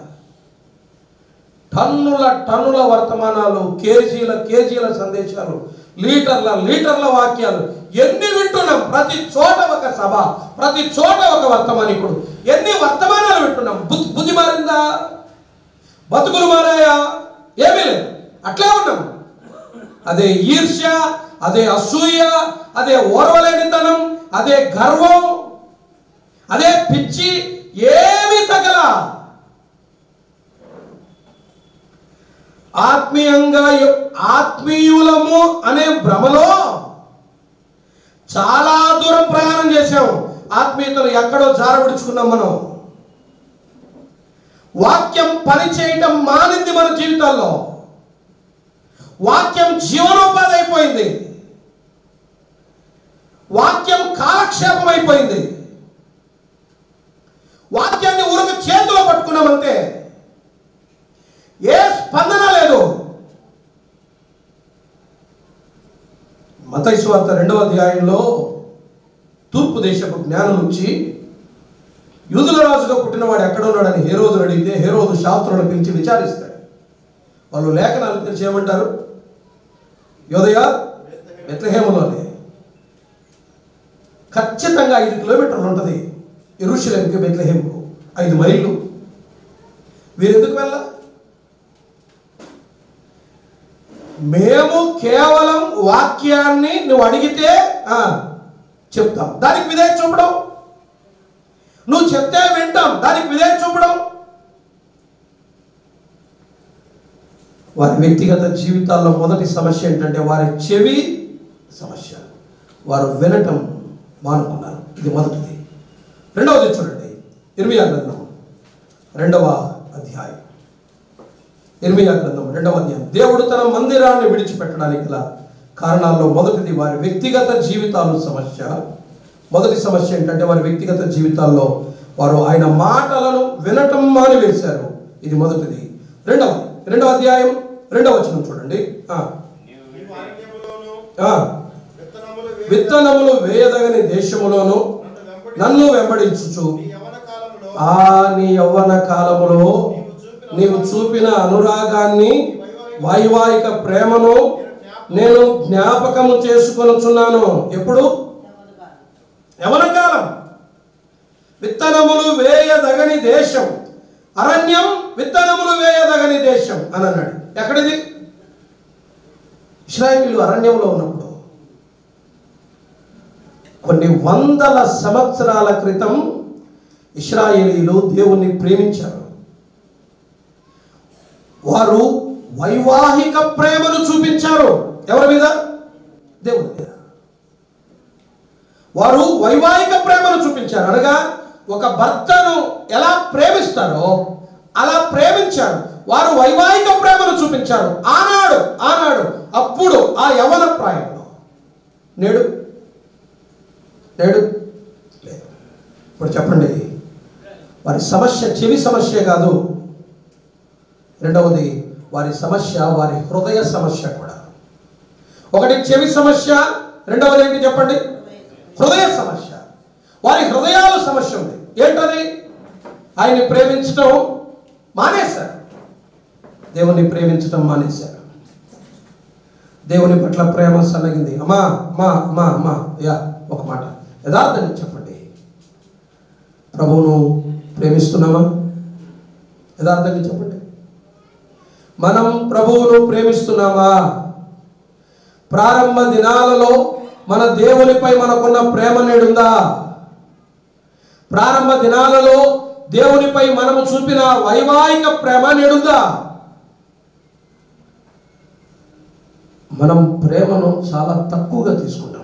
టన్నుల టన్నుల వర్తమానాలు కేజీల కేజీల సందేశాలు లీటర్ల లీటర్ల వాక్యాలు ఎన్ని వింటున్నాం ప్రతి చోట ఒక సభ ప్రతి చోట ఒక వర్తమానికుడు ఎన్ని వర్తమానాలు వింటున్నాం బుద్ధి బుద్ధి మారిందా బతుకులు మారాయా ఏమీ లేదు అట్లే ఉన్నాం అదే ఈర్ష్య అదే అసూయ అదే ఓర్వలేనితనం అదే గర్వం అదే పిచ్చి ఏమీ తగల ఆత్మీయంగా యు- ఆత్మీయులము అనే భ్రమలో చాలా దూరం ప్రయాణం చేశాం ఆత్మీయతను ఎక్కడో జారవిడుచుకున్నాం మనం వాక్యం పని చేయటం మానింది మన జీవితాల్లో వాక్యం జీవనోపాధి అయిపోయింది వాక్యం కాలక్షేపం అయిపోయింది వాక్యాన్ని ఊరికి చేతిలో పట్టుకున్నామంతే ఏ స్పందన లేదు మతైశ్వార్త రెండవ అధ్యాయంలో తూర్పు దేశపు జ్ఞానం నుంచి యూదుల రాజుగా పుట్టినవాడు ఎక్కడ ఉన్నాడని హేరోదుని అడిగితే హేరోదు శాస్త్రులను పిలిచి విచారిస్తాడు వాళ్ళు లేఖనాలు తెలిసి ఏమంటారు యోదయ బెత్లహేములోనే ఖచ్చితంగా ఐదు కిలోమీటర్లు ఉంటుంది ఎరుషలేంకి బెత్లహేముకు ఐదు మైళ్ళు వీరు ఎందుకు వెళ్ళ మేము కేవలం వాక్యాన్ని నువ్వు అడిగితే ఆ, చెప్తాం దానికి విధేయ చూపడం నువ్వు చెప్తే వింటాం దానికి విధేయ చూపడం వారి వ్యక్తిగత జీవితాల్లో మొదటి సమస్య ఏంటంటే వారి చెవి సమస్య వారు వినటం మానుకున్నారు ఇది మొదటిది రెండవది చూడండి ఇర్మియా గ్రంథం రెండవ అధ్యాయం ఇర్మియా గ్రంథం రెండవ అధ్యాయం దేవుడు తన మందిరాన్ని విడిచిపెట్టడానికి గల కారణాల్లో మొదటిది వారి వ్యక్తిగత జీవితాలు సమస్య మొదటి సమస్య ఏంటంటే వారి వ్యక్తిగత జీవితాల్లో వారు ఆయన మాటలను వినటం మానివేశారు ఇది మొదటిది రెండవ రెండవ అధ్యాయం రెండవ వచనం చూడండి ఆ, నీవు అరణ్యములోను ఆ, విత్తనములు వేయగా విత్తనములు వేయదగని దేశములోను నన్ను వెంబడించుచు నీ యవన కాలములో ఆ నీ యవ్వన కాలములో నీవు చూపిన అనురాగాన్ని వైవాహిక ప్రేమను నేను జ్ఞాపకము చేసుకొనుచున్నాను ఎప్పుడు యవన కాలం విత్తనములు వేయదగని దేశం అరణ్యం విత్తనములు వేయదగని దేశం అని అన్నాడు ఎక్కడిది ఇస్రాయేలీలు అరణ్యంలో ఉన్నప్పుడు కొన్ని వందల సంవత్సరాల క్రితం ఇస్రాయేలీలు దేవుణ్ణి ప్రేమించారు వారు వైవాహిక ప్రేమను చూపించారు ఎవరి మీద దేవుని మీద వారు వైవాహిక ప్రేమను చూపించారు అనగా ఒక భర్తను ఎలా ప్రేమిస్తారో అలా ప్రేమించారు వారు వైవాహిక ప్రేమను చూపించారు ఆనాడు ఆనాడు అప్పుడు ఆ యవన ప్రాయంలో నేడు నేడు లేదు ఇప్పుడు చెప్పండి వారి సమస్య చెవి సమస్య కాదు రెండవది వారి సమస్య వారి హృదయ సమస్య కూడా ఒకటి చెవి సమస్య రెండవది ఏంటి చెప్పండి హృదయ సమస్య వారి హృదయాల సమస్య ఉంది ఏంటది ఆయన్ని ప్రేమించడం మానేశారు దేవుని ప్రేమించడం మానేశారు దేవుని పట్ల ప్రేమ సన్నగింది అమ్మా అమ్మా అమ్మా అమ్మా యా ఒక మాట యథార్థంగా చెప్పండి ప్రభువును ప్రేమిస్తున్నామా యథార్థంగా చెప్పండి మనం ప్రభువును ప్రేమిస్తున్నామా ప్రారంభ దినాలలో మన దేవునిపై మనకున్న ప్రేమ నేడుందా ప్రారంభ దినాలలో దేవునిపై మనము చూపిన వైవాహిక ప్రేమ నేడుందా మనం ప్రేమను చాలా తక్కువగా తీసుకుంటాం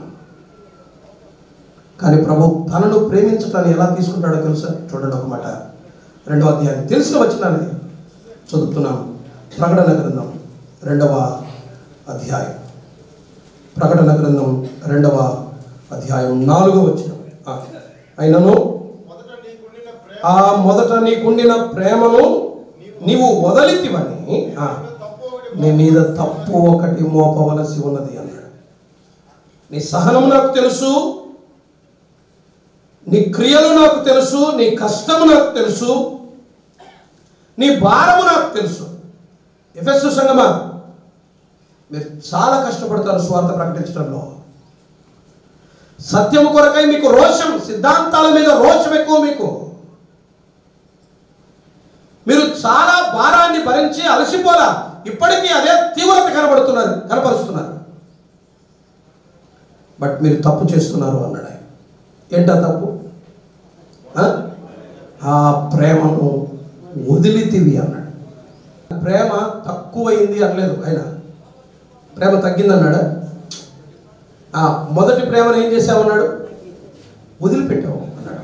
కానీ ప్రభు తనను ప్రేమించటాన్ని ఎలా తీసుకుంటాడో తెలుసా చూడండి ఒక మాట రెండవ అధ్యాయం తెలిసిన వచ్చినాన్ని చదువుతున్నాం ప్రకటన గ్రంథం రెండవ అధ్యాయం ప్రకటన గ్రంథం రెండవ అధ్యాయం నాలుగో వచ్చిన అయినను ఆ మొదట నీకుండిన ప్రేమను నీవు వదలితివని ఆ, నీ మీద తప్పు ఒకటి మోపవలసి ఉన్నది అన్నాడు నీ సహనం నాకు తెలుసు నీ క్రియలు నాకు తెలుసు నీ కష్టము నాకు తెలుసు నీ భారము నాకు తెలుసు ఎఫెస్ సంగమా మీరు చాలా కష్టపడతారు స్వార్థ ప్రకటించడంలో సత్యము కొరకై మీకు రోషం సిద్ధాంతాల మీద రోషం ఎక్కువ మీకు మీరు చాలా భారాన్ని భరించి అలసిపోలా ఇప్పటికీ అదే తీవ్రత కనబడుతున్నారు కనపరుస్తున్నారు బట్ మీరు తప్పు చేస్తున్నారు అన్నాడు ఆయన ఏంటా తప్పు ఆ? ఆ ప్రేమను వదిలితివి అన్నాడు ప్రేమ తక్కువైంది అనలేదు ఆయన ప్రేమ తగ్గిందన్నాడా ఆ, మొదటి ప్రేమను ఏం చేసావన్నాడు వదిలిపెట్టావు అన్నాడు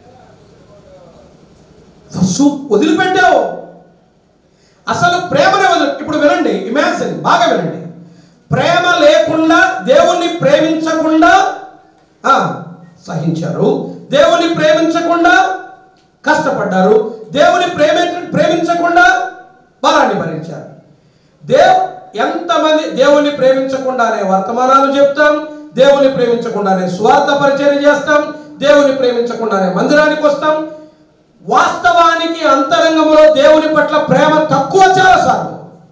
ఫస్టు వదిలిపెట్టావు అసలు ప్రేమనే వదిలి ఇప్పుడు వినండి ఇమాజిన్ బాగా వినండి ప్రేమ లేకుండా దేవుణ్ణి ప్రేమించకుండా ఆ, సహించారు దేవుని ప్రేమించకుండా కష్టపడ్డారు దేవుని ప్రేమ ప్రేమించకుండా బలాన్ని భరించారు దేవ్ ఎంతమంది దేవుని ప్రేమించకుండానే వర్తమానాలు చెప్తాం దేవుని ప్రేమించకుండానే స్వార్థ పరిచయం చేస్తాం దేవుని ప్రేమించకుండానే మందిరానికి వస్తాం వాస్తవానికి అంతరంగంలో దేవుని పట్ల ప్రేమ తక్కువ చాలా సార్లు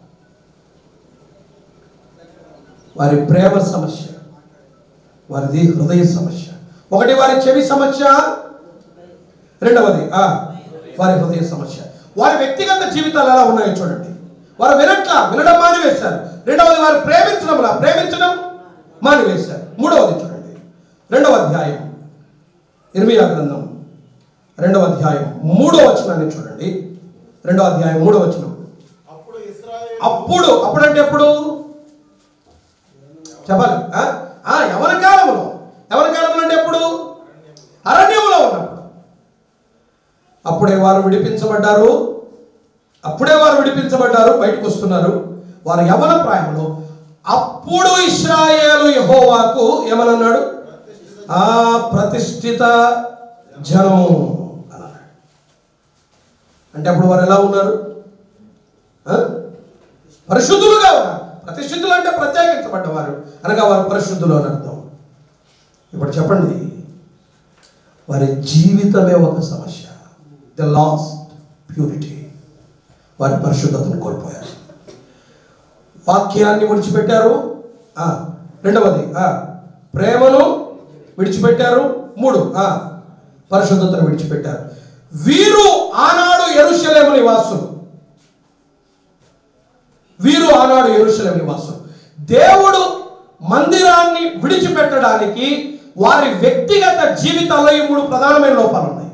వారి ప్రేమ సమస్య వారిది హృదయ సమస్య ఒకటి వారి చెవి సమస్య రెండవది ఆ, వారి హృదయ సమస్య వారి వ్యక్తిగత జీవితాలు ఎలా ఉన్నాయో చూడండి వారు వినట్లా వినడం మానివేశారు రెండవది వారు ప్రేమించడంలా ప్రేమించడం మానివేశారు మూడవది చూడండి రెండవ అధ్యాయం ఇర్మియా గ్రంథం రెండవ అధ్యాయం మూడో వచనాన్ని చూడండి రెండవ అధ్యాయం మూడో వచనం అప్పుడు ఇస్రాయేల్ అప్పుడు అప్పుడంటే ఎప్పుడు చెప్పాలి ఆ? ఆ, ఎవరి కాలంలో ఎవరి కాలంలో అంటే ఎప్పుడు అరణ్యంలో ఉన్నప్పుడు అప్పుడే వారు విడిపించబడ్డారు అప్పుడే వారు విడిపించబడ్డారు బయటకు వస్తున్నారు వారు యవన ప్రాయంలో అప్పుడు ఇస్రాయేలు యహోవాకు ఏమనన్నాడు ఆ ప్రతిష్ఠిత జనం అన్నాడు అంటే అప్పుడు వారు ఎలా ఉన్నారు ఆ? పరిశుద్ధులుగా ఉన్నారు ప్రతిష్ఠితులు అంటే ప్రత్యేకించబడ్డవారు అనగా వారు పరిశుద్ధులు అని అర్థం ఇప్పుడు చెప్పండి వారి జీవితమే ఒక సమస్య ద లాస్ట్ ప్యూరిటీ వారి పరిశుద్ధతను కోల్పోయారు వాక్యాన్ని విడిచిపెట్టారు ఆ, రెండవది ఆ, ప్రేమను విడిచిపెట్టారు మూడు ఆ, పరిశుద్ధతను విడిచిపెట్టారు వీరు ఆనాడు ఎరుషలేము నివాసులు వీరు ఆనాడు ఎరుషలేము నివాసులు దేవుడు మందిరాన్ని విడిచిపెట్టడానికి వారి వ్యక్తిగత జీవితాల్లో ఈ మూడు ప్రధానమైన లోపాలు ఉన్నాయి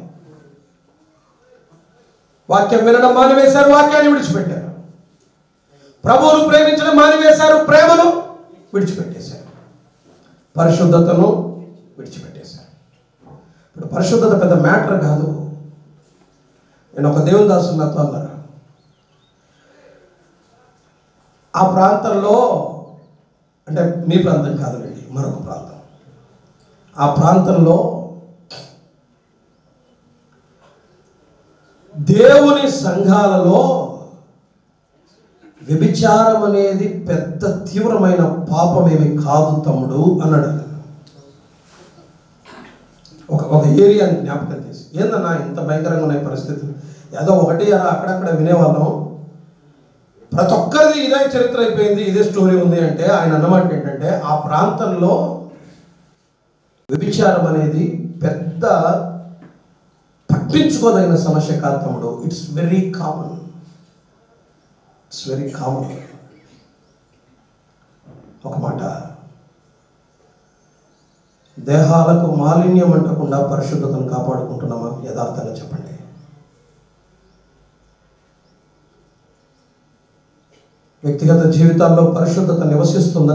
వాక్యం వినడం మానివేశారు వాక్యాన్ని విడిచిపెట్టారు ప్రభువును ప్రేమించడం మానివేశారు ప్రేమను విడిచిపెట్టేశారు పరిశుద్ధతను విడిచిపెట్టేశారు ఇప్పుడు పరిశుద్ధత పెద్ద మ్యాటర్ కాదు నేను ఒక దేవుని దాసు నాతో అన్నారు ఆ ప్రాంతంలో అంటే మీ ప్రాంతం కాదులేండి మరొక ప్రాంతం ఆ ప్రాంతంలో దేవుని సంఘాలలో వ్యభిచారం అనేది పెద్ద తీవ్రమైన పాపమేమి కాదు తమ్ముడు అన్నాడు ఒక ఒక ఏరియాని జ్ఞాపకం చేసి ఏందన్నా ఇంత భయంకరంగా ఉన్నాయి పరిస్థితులు ఏదో ఒకటి అలా అక్కడక్కడ వినేవాళ్ళం ప్రతి ఒక్కరిది ఇదే చరిత్ర అయిపోయింది ఇదే స్టోరీ ఉంది అంటే ఆయన అన్నమాట ఏంటంటే ఆ ప్రాంతంలో వ్యభిచారం అనేది పెద్ద పట్టించుకోదగిన సమస్య కాదు తమ్ముడు it's very common it's very common ఒక మాట దేహాలకు మాలిన్యం అంటకుండా పరిశుద్ధతను కాపాడుకుంటున్నామా యథార్థంగా చెప్పండి వ్యక్తిగత జీవితాల్లో పరిశుద్ధత నివసిస్తుందా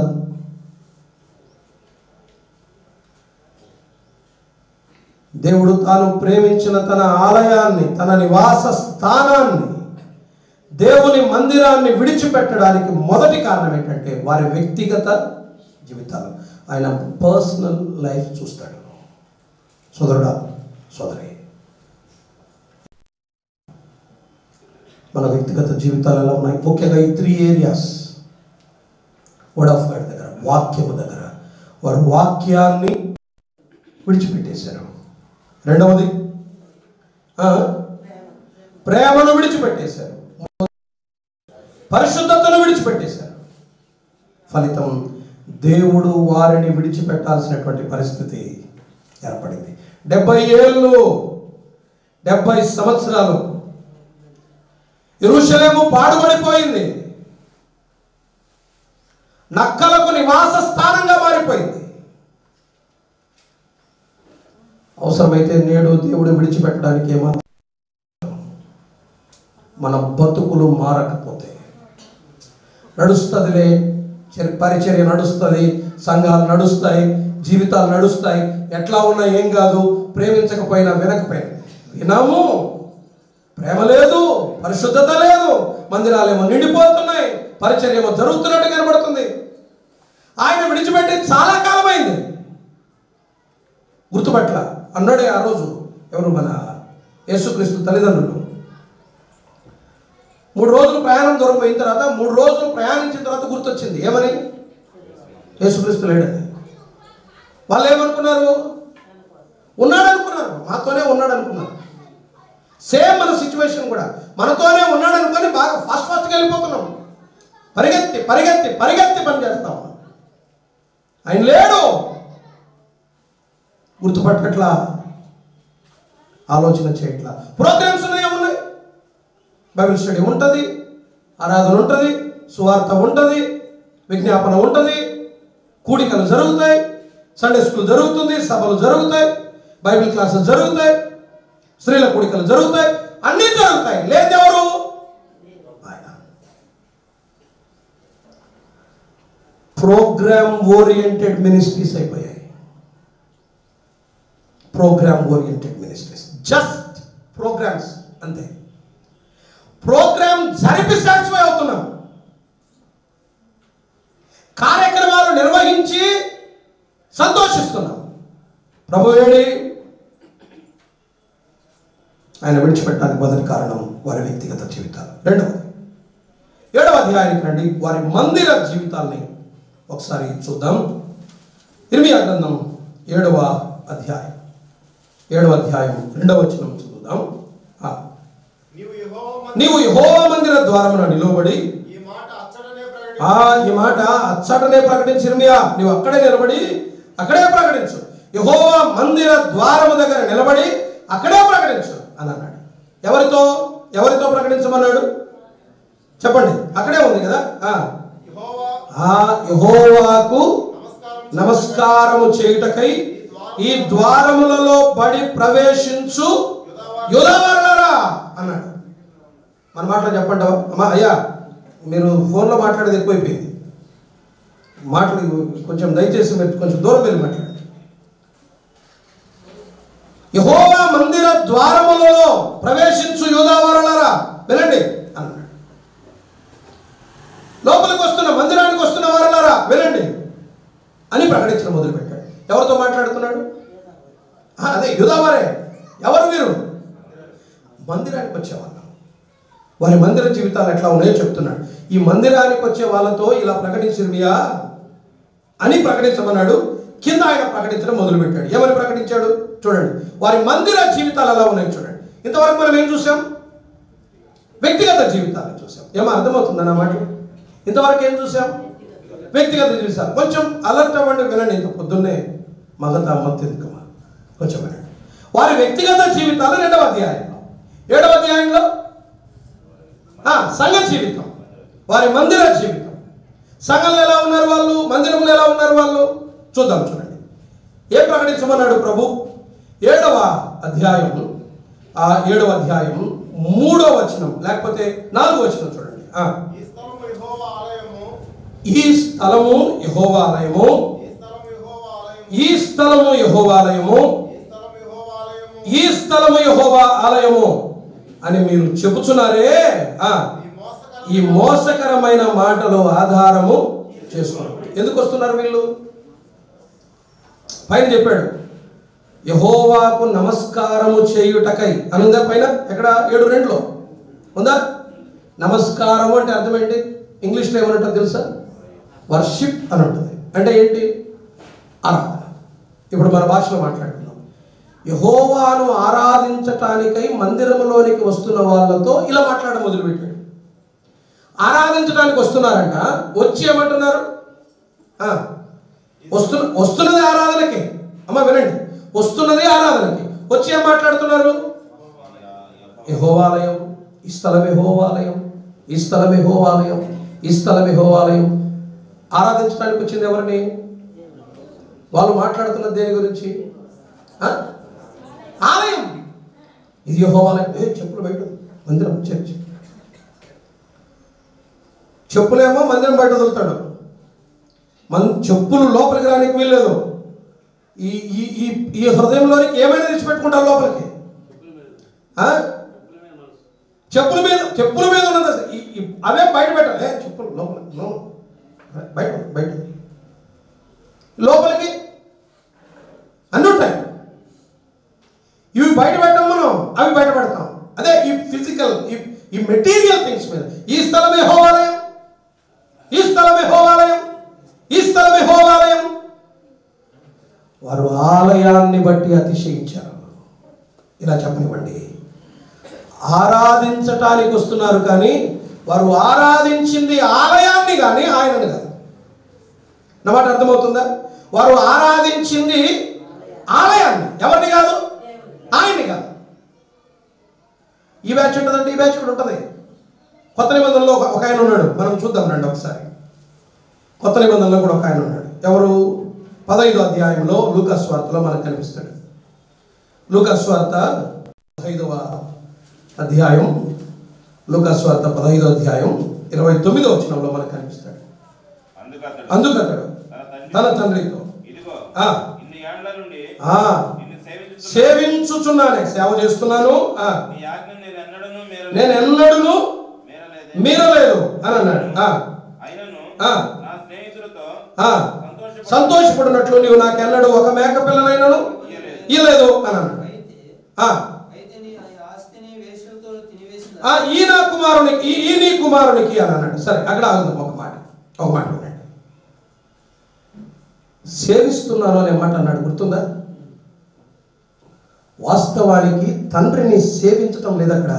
దేవుడు తాను ప్రేమించిన తన ఆలయాన్ని తన నివాస స్థానాన్ని దేవుని మందిరాన్ని విడిచిపెట్టడానికి మొదటి కారణం ఏంటంటే వారి వ్యక్తిగత జీవితాలు ఆయన పర్సనల్ లైఫ్ చూస్తాడు సోదరుడా సోదరి మన వ్యక్తిగత జీవితాలు ఎలా ఉన్నాయి ముఖ్యంగా ఈ three areas word of God దగ్గర వాక్యము దగ్గర వారు వాక్యాన్ని విడిచిపెట్టేశారు రెండవది ఆ, ప్రేమను విడిచిపెట్టేశారు పరిశుద్ధతను విడిచిపెట్టేశారు ఫలితం దేవుడు వారిని విడిచిపెట్టాల్సినటువంటి పరిస్థితి ఏర్పడింది డెబ్బై ఏళ్ళు డెబ్బై సంవత్సరాలు ఇరుషలేము పాడుబడిపోయింది నక్కలకు నివాస స్థానంగా మారిపోయింది అవసరమైతే నేడు దేవుడు విడిచిపెట్టడానికి ఏమాత్రం మన బతుకులు మారకపోతే నడుస్తుందిలే చరి- పరిచర్య నడుస్తుంది సంఘాలు నడుస్తాయి జీవితాలు నడుస్తాయి ఎట్లా ఉన్నా ఏం కాదు ప్రేమించకపోయినా వినకపోయినా వినము ప్రేమ లేదు పరిశుద్ధత లేదు మందిరాలేమో నిండిపోతున్నాయి పరిచర్య ఏమో జరుగుతున్నట్టు కనబడుతుంది ఆయన విడిచిపెట్టి చాలా కాలమైంది గుర్తుపట్ల అన్నాడే ఆ రోజు ఎవరు మన యేసుక్రీస్తు తల్లిదండ్రులు మూడు రోజులు ప్రయాణం దూరం పోయిన తర్వాత మూడు రోజులు ప్రయాణించిన తర్వాత గుర్తొచ్చింది ఏమని యేసుక్రీస్తు లేడని వాళ్ళు ఏమనుకున్నారు ఉన్నాడు అనుకున్నారు మాతోనే ఉన్నాడు అనుకున్నారు సేమ్ మన సిచ్యువేషన్ కూడా మనతోనే ఉన్నాడు అనుకొని బాగా ఫాస్ట్ ఫాస్ట్గా వెళ్ళిపోతున్నాం పరిగెత్తి పరిగెత్తి పరిగెత్తి పని చేస్తాం ఆయన లేడు గుర్తుపట్టట్లా ఆలోచన చేయట్లా ప్రోగ్రామ్స్ ఉన్నాయి ఉన్నాయి బైబిల్ స్టడీ ఉంటుంది ఆరాధన ఉంటుంది సువార్త ఉంటుంది విజ్ఞాపన ఉంటుంది కూడికలు జరుగుతాయి సండే స్కూల్ జరుగుతుంది సభలు జరుగుతాయి బైబిల్ క్లాసెస్ జరుగుతాయి స్త్రీల కూడికలు జరుగుతాయి అన్నీ జరుగుతాయి లేదెవరు ఆయన ప్రోగ్రామ్ ఓరియంటెడ్ మినిస్ట్రీస్ అయిపోయాయి program oriented ministries just programs అంతే ప్రోగ్రామ్ జరిపి సాటిస్ఫై అవుతున్నాం కార్యక్రమాలు నిర్వహించి సంతోషిస్తున్నాం ప్రభు ఏడి ఆయన విడిచిపెట్టడానికి మొదటి కారణం వారి వ్యక్తిగత జీవితాలు రెండవది ఏడవ అధ్యాయానికి రండి వారి మందిర జీవితాల్ని ఒకసారి చూద్దాం ఇర్మియా గ్రంథం ఏడవ అధ్యాయం ఏడవ అధ్యాయం రెండవ వచనం చదువుదాం ఆ. నీవు యెహోవా నీవు యెహోవా మందిర ద్వారమున నిలువబడి ఈ మాట అచ్చటనే ప్రకటి ఆ ఈ మాట అచ్చటనే ప్రకటించి ఇర్మియా నీవు అక్కడే నిలబడి అక్కడే ప్రకటించు యెహోవా మందిర ద్వారము దగ్గర నిలబడి అక్కడే ప్రకటించు అని అన్నాడు ఎవరితో ఎవరితో ప్రకటించమన్నాడు చెప్పండి అక్కడే ఉంది కదా ఆ. యెహోవా ఆ యెహోవాకు నమస్కారం నమస్కారము చేయుటకై ఈ ద్వారములలో బడి ప్రవేశించు యుధవర్లరా అన్నాడు మన మాటలో చెప్పండి అమ్మా అయ్యా మీరు ఫోన్లో మాట్లాడేది ఎక్కువైపోయింది మాటలు కొంచెం దయచేసి మీరు కొంచెం దూరం వెళ్ళి మాట్లాడండి యహోవా మందిర ద్వారములలో ప్రవేశించు యూదావరులారా వినండి అన్నాడు లోపలికి వస్తున్న మందిరానికి వస్తున్న వారలారా వినండి అని ప్రకటించడం మొదలుపెట్టాడు ఎవరితో మాట్లాడుతున్నాడు ఆ, అదే యుధావారే ఎవరు వీరు మందిరానికి వచ్చేవాళ్ళు వారి మందిర జీవితాలు ఎట్లా ఉన్నాయో చెప్తున్నాడు ఈ మందిరానికి వచ్చే వాళ్ళతో ఇలా ప్రకటించిర్మియా అని ప్రకటించమన్నాడు కింద ఆయన ప్రకటించడం మొదలుపెట్టాడు ఏమని ప్రకటించాడు చూడండి వారి మందిర జీవితాలు ఎలా ఉన్నాయో చూడండి ఇంతవరకు మనం ఏం చూసాం వ్యక్తిగత జీవితాలు చూసాం ఏమో అర్థమవుతుందా నా మాట ఇంతవరకు ఏం చూసాం వ్యక్తిగత జీవితాలు కొంచెం అలర్ట్ అవ్వండి వినండి ఇంత పొద్దున్నే మగత మత్తెందుకమ్మా కొంచెం వినండి వారి వ్యక్తిగత జీవితాలు రెండవ అధ్యాయంలో ఏడవ అధ్యాయంలో ఆ, సంఘ జీవితం వారి మందిర జీవితం సంఘంలో ఎలా ఉన్నారు వాళ్ళు మందిరంలో ఎలా ఉన్నారు వాళ్ళు చూద్దాం చూడండి ఏం ప్రకటించమన్నాడు ప్రభు ఏడవ అధ్యాయం ఆ ఏడవ అధ్యాయం మూడో వచనం లేకపోతే నాలుగో వచనం చూడండి ఆ, ఈ స్థలము యెహోవా ఆలయము ఈ స్థలము యహోవాలయము ఈ స్థలము యెహోవా ఆలయము ఈ స్థలము యహోవాలయము ఈ స్థలము యెహోవా ఆలయము ఈ స్థలము యహోవా ఆలయము అని మీరు చెబుతున్నారే ఆ, ఈ మోసకర ఈ మోసకరమైన మాటలు ఆధారము చేసుకోండి ఎందుకు వస్తున్నారు వీళ్ళు పైన చెప్పాడు యహోవాకు నమస్కారము చేయుటకై అనుందా పైన ఎక్కడ ఏడు రెండులో ఉందా నమస్కారం అంటే అర్థం ఏంటి ఇంగ్లీష్లో ఏమంటారు తెలుసా వర్షిప్ అని ఉంటుంది అంటే ఏంటి ఆరాధన ఇప్పుడు మన భాషలో మాట్లాడుకుందాం యహోవాను ఆరాధించటానికై మందిరంలోనికి వస్తున్న వాళ్ళతో ఇలా మాట్లాడడం మొదలుపెట్టాడు ఆరాధించడానికి వస్తున్నారంట వచ్చి ఏమంటున్నారు ఆ, వస్తు వస్తున్నది ఆరాధనకి అమ్మ వినండి వస్తున్నది ఆరాధనకి వచ్చి ఏం మాట్లాడుతున్నారు యహోవాలయం ఈ స్థలం యహోవాలయం ఈ స్థలం యహోవాలయం ఈ స్థలం యహోవాలయం ఆరాధించడానికి వచ్చింది ఎవరిని వాళ్ళు మాట్లాడుతున్న దేని గురించి ఆ? ఆలయం ఇది యహోవాలయం ఏ చెప్పులు బయట ఉంది. మందిరం చర్చ్ చెప్పులేమో మందిరం బయట వదులుతాడు మన చెప్పులు లోపలికి రానికి వీల్లేదు ఈ ఈ ఈ ఈ హృదయంలోనికి ఏమైనా తెచ్చిపెట్టుకుంటారు లోపలికి ఆ? చెప్పుల మీద చెప్పుల మీద ఉన్నది అసలు. ఈ- ఈ- అవే బయట పెట్టాలి ఏ, చెప్పులు లోపల నో. బయట బయట లోపలికి అన్నీ ఉంటాయి ఇవి బయట పెట్టాం మనం అవి బయట పెడతాం అదే ఈ ఫిజికల్ ఈ ఈ మెటీరియల్ థింగ్స్ మీద ఈ స్థలమే హోవాలయం ఈ స్థలమే హోవాలయం ఈ స్థలమే హోవాలయం వారు ఆలయాన్ని బట్టి అతిశయించారు ఇలా చెప్పనివ్వండి ఆరాధించటానికి వస్తున్నారు కానీ వారు ఆరాధించింది ఆలయాన్ని కానీ ఆయనని కాదు నా మాట అర్థమవుతుందా వారు ఆరాధించింది ఆలయాన్ని ఎవరిని కాదు ఆయన్ని కాదు ఈ బ్యాచ్ ఉంటుందంటే ఈ బ్యాచ్ కూడా ఉంటుంది కొత్త నిబంధనలో ఒక ఒక ఆయన ఉన్నాడు మనం చూద్దాం రండి ఒకసారి కొత్త నిబంధనలో కూడా ఒక ఆయన ఉన్నాడు ఎవరు పదహైదో అధ్యాయంలో లూకాస్ వార్తలో మనకు కనిపిస్తాడు లూకాస్ వార్త పదహైదవ అధ్యాయం లూకాస్ వార్త పదహైదో అధ్యాయం ఇరవై తొమ్మిదో వచనంలో మనకు కనిపిస్తాడు అందుకతడు అందుకు అతడు తన తండ్రితో ఇదిగో ఆ, ఇన్ని ఏండ్ల నుండి ఆ, నిన్ను సేవించుచున్న సేవించుచున్నానే సేవ చేస్తున్నాను ఆ, నీ ఆజ్ఞను నేను ఎన్నడను మేర నేను ఎన్నడూను మేరలేదు మీరలేదు అని అన్నాడు ఆ, అయినను ఆ. నా స్నేహితులతో ఆ, సంతోషపడినట్లు నీవు నాకెన్నడు ఒక మేక పిల్లనైనను ఇయ్యలేదు అని అన్నాడు ఆ, ఆ, ఈ నా కుమారునికి ఈ ఈ నీ కుమారునికి అని అన్నాడు సరే అక్కడ ఆగుదాం ఒక మాట ఒక మాట వినండి సేవిస్తున్నాను అనే మాట అన్నాడు గుర్తుందా వాస్తవానికి తండ్రిని సేవించటం లేదు అక్కడ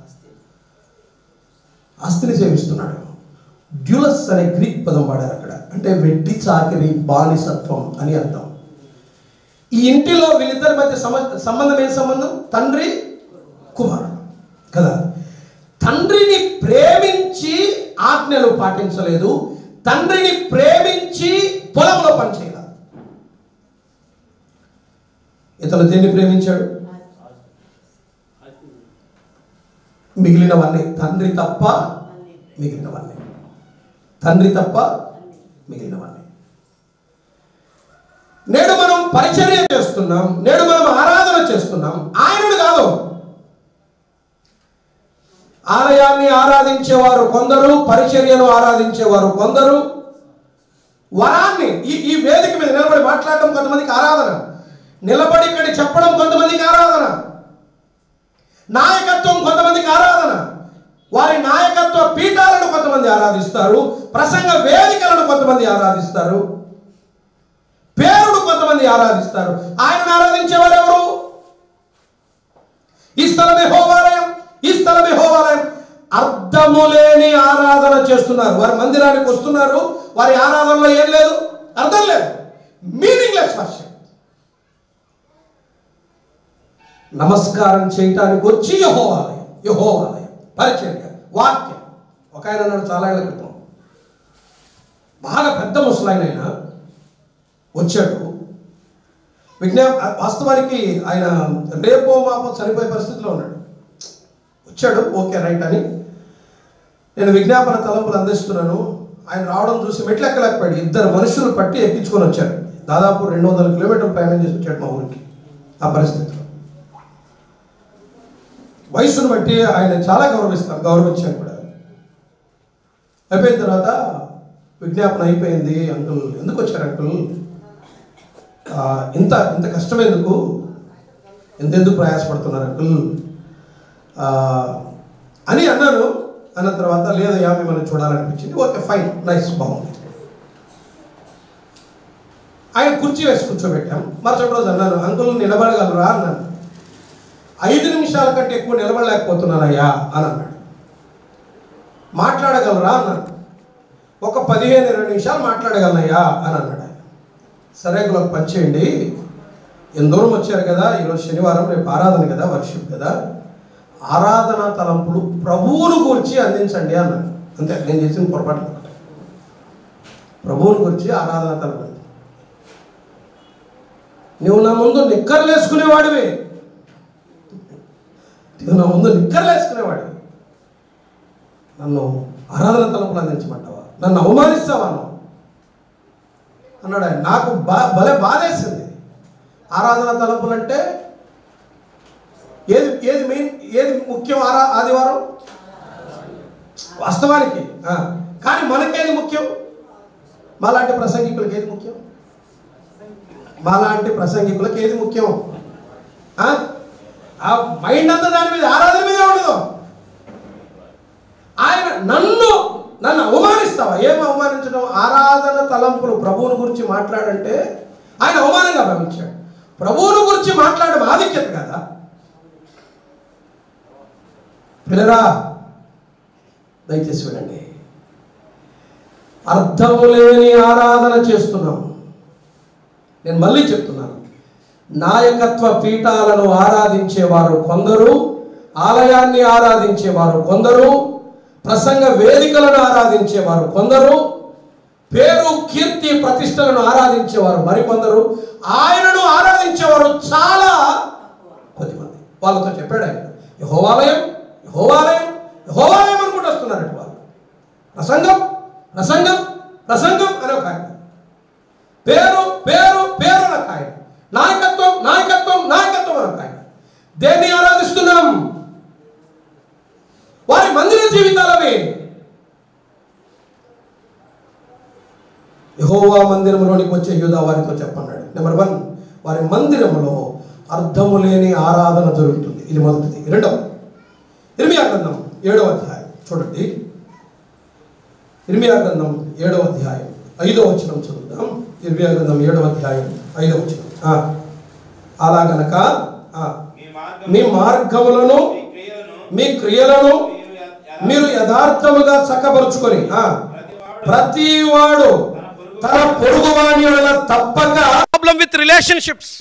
ఆస్తిని సేవిస్తున్నాడు డ్యూలస్ అనే గ్రీక్ పదం వాడారు అక్కడ అంటే వెట్టి చాకిరి బానిసత్వం అని అర్థం ఈ ఇంటిలో వీళ్ళిద్దరి మధ్య సమ- సంబంధం ఏం సంబంధం తండ్రి కుమారుడు కదా తండ్రిని ప్రేమించి ఆజ్ఞలు పాటించలేదు తండ్రిని ప్రేమించి పొలంలో పనిచేయాలి ఇతను దేన్ని ప్రేమించాడు మిగిలినవన్నీ తండ్రి తప్ప మిగిలినవన్నీ తండ్రి తప్ప మిగిలినవన్నీ నేడు మనం పరిచర్య చేస్తున్నాం నేడు మనం ఆరాధన చేస్తున్నాం ఆయనను కాదు ఆలయాన్ని ఆరాధించేవారు కొందరు పరిచర్యను ఆరాధించేవారు కొందరు వరాన్ని ఈ ఈ వేదిక మీద నిలబడి మాట్లాడడం కొంతమందికి ఆరాధన నిలబడి ఇక్కడ చెప్పడం కొంతమందికి ఆరాధన నాయకత్వం కొంతమందికి ఆరాధన వారి నాయకత్వ పీఠాలను కొంతమంది ఆరాధిస్తారు ప్రసంగ వేదికలను కొంతమంది ఆరాధిస్తారు పేరును కొంతమంది ఆరాధిస్తారు ఆయనను ఆరాధించేవారు ఎవరు ఈ స్థలమే హోవాలయం ఈ స్థలమే హోవాలయం అర్థము లేని ఆరాధన చేస్తున్నారు వారి మందిరానికి వస్తున్నారు వారి ఆరాధనలో ఏం లేదు అర్థం లేదు మీనింగ్లెస్ వర్షం నమస్కారం చేయటానికి వచ్చి యహోవాలయం యహోవాలయం పరిచర్య వాక్యం ఒక ఆయన అన్నాడు చాలా ఏళ్ళ క్రితం బాగా పెద్ద ముసలాయన ఆయన వచ్చాడు విజ్ఞా వాస్తవానికి ఆయన రేపో మాపో చనిపోయే పరిస్థితిలో ఉన్నాడు వచ్చాడు ఓకే రైట్ అని నేను విజ్ఞాపన తలంపులు అందిస్తున్నాను ఆయన రావడం చూసి మెట్లు ఎక్కలేకపోయాడు ఇద్దరు మనుషులు పట్టి ఎక్కించుకొని వచ్చారు దాదాపు రెండు వందల కిలోమీటర్లు ప్రయాణం చేసి వచ్చాడు మా ఊరికి ఆ పరిస్థితిలో వయసును బట్టి ఆయన చాలా గౌరవిస్తాం గౌరవించాను కూడా అయిపోయిన తర్వాత విజ్ఞాపన అయిపోయింది అంకుల్ ఎందుకు వచ్చారు అంకుల్ ఆ, ఇంత ఇంత కష్టం ఎందుకు ఎంతెందుకు ప్రయాసపడుతున్నారు అంకుల్ ఆ, అని అన్నాను అన్న తర్వాత లేదయ్యా మిమ్మల్ని చూడాలనిపించింది ఓకే ఫైన్ నైస్ బాగుంది ఆయన కుర్చీ వేసి కూర్చోబెట్టాం మరుసటి రోజు అన్నాను అంకుల్ నిలబడగలరా అన్నాను ఐదు నిమిషాల కంటే ఎక్కువ నిలబడలేకపోతున్నానయ్యా అని అన్నాడు మాట్లాడగలరా అన్నాను ఒక పదిహేను ఇరవై నిమిషాలు మాట్లాడగలనయ్యా అని అన్నాడు ఆయన సరే ఒక పని చేయండి ఎంత దూరం వచ్చారు కదా ఈరోజు శనివారం రేపు ఆరాధన కదా వర్షిప్ కదా ఆరాధన తలంపులు ప్రభువును గురించి అందించండి అన్నాడు అంతే నేను చేసిన పొరపాటు ఒకటే. ప్రభువుని గురించి ఆరాధన తలంపులు నువ్వు నా ముందు నిక్కర్లు వేసుకునేవాడివి నువ్వు నా ముందు నిక్కర్లు వేసుకునేవాడివి నన్ను ఆరాధన తలంపులు అందించమంటావా నన్ను అవమానిస్తావా నువ్వు అన్నాడు ఆయన నాకు బా భలే బాధేసింది ఆరాధన తలంపులు అంటే ఏది ఏది మెయిన్ ఏది ముఖ్యం ఆరా ఆదివారం వాస్తవానికి ఆ. కానీ మనకేది ముఖ్యం మాలాంటి ప్రసంగికులకి ఏది ముఖ్యం మాలాంటి ప్రసంగికులకి ఏది ముఖ్యం ఆ? ఆ మైండ్ అంతా దాని మీద ఆరాధన మీద ఉండదు ఆయన నన్ను నన్ను అవమానిస్తావా ఏం అవమానించడం ఆరాధన తలంపులు ప్రభువుని గురించి మాట్లాడంటే ఆయన అవమానంగా భావించాడు ప్రభువుని గురించి మాట్లాడడం ఆధిక్యత కదా పిల్లరా దయచేసి వినండి అర్థము లేని ఆరాధన చేస్తున్నాం నేను మళ్ళీ చెప్తున్నాను నాయకత్వ పీఠాలను ఆరాధించేవారు కొందరు ఆలయాన్ని ఆరాధించేవారు కొందరు ప్రసంగ వేదికలను ఆరాధించేవారు కొందరు పేరు కీర్తి ప్రతిష్టలను ఆరాధించేవారు మరికొందరు ఆయనను ఆరాధించేవారు చాలా కొద్దిమంది వాళ్ళతో చెప్పాడు ఆయన యహోవాలయం యహోవాలయం యహోవాలయం అనుకుంటూ వస్తున్నారట వాళ్ళు ప్రసంగం ప్రసంగం ప్రసంగం అని ఒక ఆయన పేరు పేరు పేరు అని ఒక ఆయన నాయకత్వం నాయకత్వం నాయకత్వం అని ఒక ఆయన దేన్ని ఆరాధిస్తున్నాం వారి మందిర జీవితాలవి యహోవా మందిరంలోనికి వచ్చే యూదా వారితో చెప్పన్నాడు నెంబర్ వన్ వారి మందిరంలో అర్థము లేని ఆరాధన జరుగుతుంది ఇది మొదటిది రెండవది ఇర్మియా గ్రంథం ఏడవ అధ్యాయం చూడండి ఇర్మియా గ్రంథం ఏడవ అధ్యాయం ఐదవ వచనం చదువుదాం ఇర్మియా గ్రంథం ఏడవ అధ్యాయం ఐదవ వచనం ఆ. అలా గనక ఆ, మీ మార్గములను మీ క్రియలను మీరు యథార్థముగా చక్కపరుచుకొని ఆ, ప్రతి వాడు తన పొరుగు వాని యెడల తప్పక ప్రాబ్లం విత్ రిలేషన్షిప్స్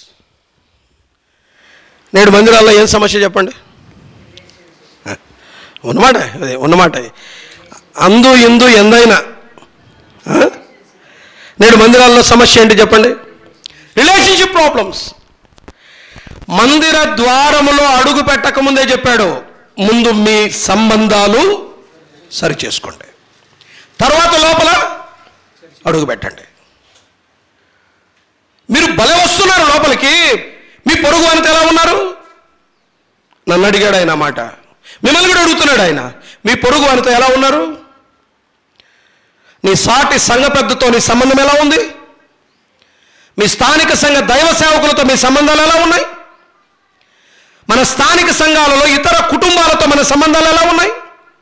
నేడు మందిరాల్లో ఏం సమస్య చెప్పండి హ, ఉన్నమాట అదే ఉన్నమాట అందు ఇందు ఎందైనా హ? నేడు మందిరాల్లో సమస్య ఏంటి చెప్పండి రిలేషన్షిప్ ప్రాబ్లమ్స్ మందిర ద్వారములో అడుగు పెట్టకముందే చెప్పాడు ముందు మీ సంబంధాలు సరి చేసుకోండి తర్వాత లోపల అడుగు పెట్టండి మీరు బలే వస్తున్నారు లోపలికి మీ పొరుగు వానితో ఎలా ఉన్నారు నన్ను అడిగాడు ఆయన ఆ మాట మిమ్మల్ని కూడా అడుగుతున్నాడు ఆయన మీ పొరుగు వానితో ఎలా ఉన్నారు నీ సాటి సంఘ పెద్దతో నీ సంబంధం ఎలా ఉంది మీ స్థానిక సంఘ దైవ సేవకులతో మీ సంబంధాలు ఎలా ఉన్నాయి మన స్థానిక సంఘాలలో ఇతర కుటుంబాలతో మన సంబంధాలు ఎలా ఉన్నాయి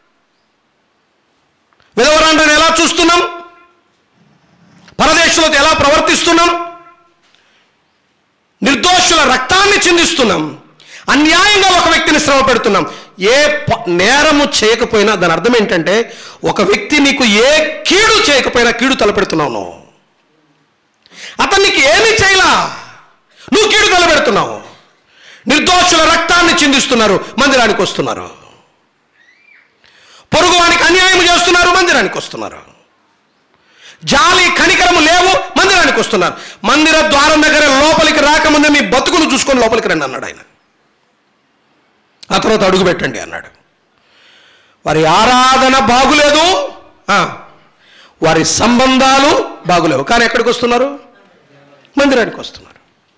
విధవరాండ్రని ఎలా చూస్తున్నాం పరదేశులతో ఎలా ప్రవర్తిస్తున్నాం నిర్దోషుల రక్తాన్ని చిందిస్తున్నాం అన్యాయంగా ఒక వ్యక్తిని శ్రమ పెడుతున్నాం ఏ ప- నేరము చేయకపోయినా దాని అర్థం ఏంటంటే ఒక వ్యక్తి నీకు ఏ కీడు చేయకపోయినా కీడు తలపెడుతున్నావు నువ్వు అతనికి ఏమీ చేయలా నువ్వు కీడు తలపెడుతున్నావు నిర్దోషుల రక్తాన్ని చిందిస్తున్నారు మందిరానికి వస్తున్నారు పొరుగువానికి అన్యాయం చేస్తున్నారు మందిరానికి వస్తున్నారు జాలి కనికరము లేవు మందిరానికి వస్తున్నారు మందిర ద్వారం దగ్గర లోపలికి రాకముందే మీ బతుకును చూసుకొని లోపలికి రండి అన్నాడు ఆయన ఆ తర్వాత అడుగు పెట్టండి అన్నాడు వారి ఆరాధన బాగులేదు ఆ, వారి సంబంధాలు బాగులేవు కానీ ఎక్కడికి వస్తున్నారు మందిరానికి వస్తున్నారు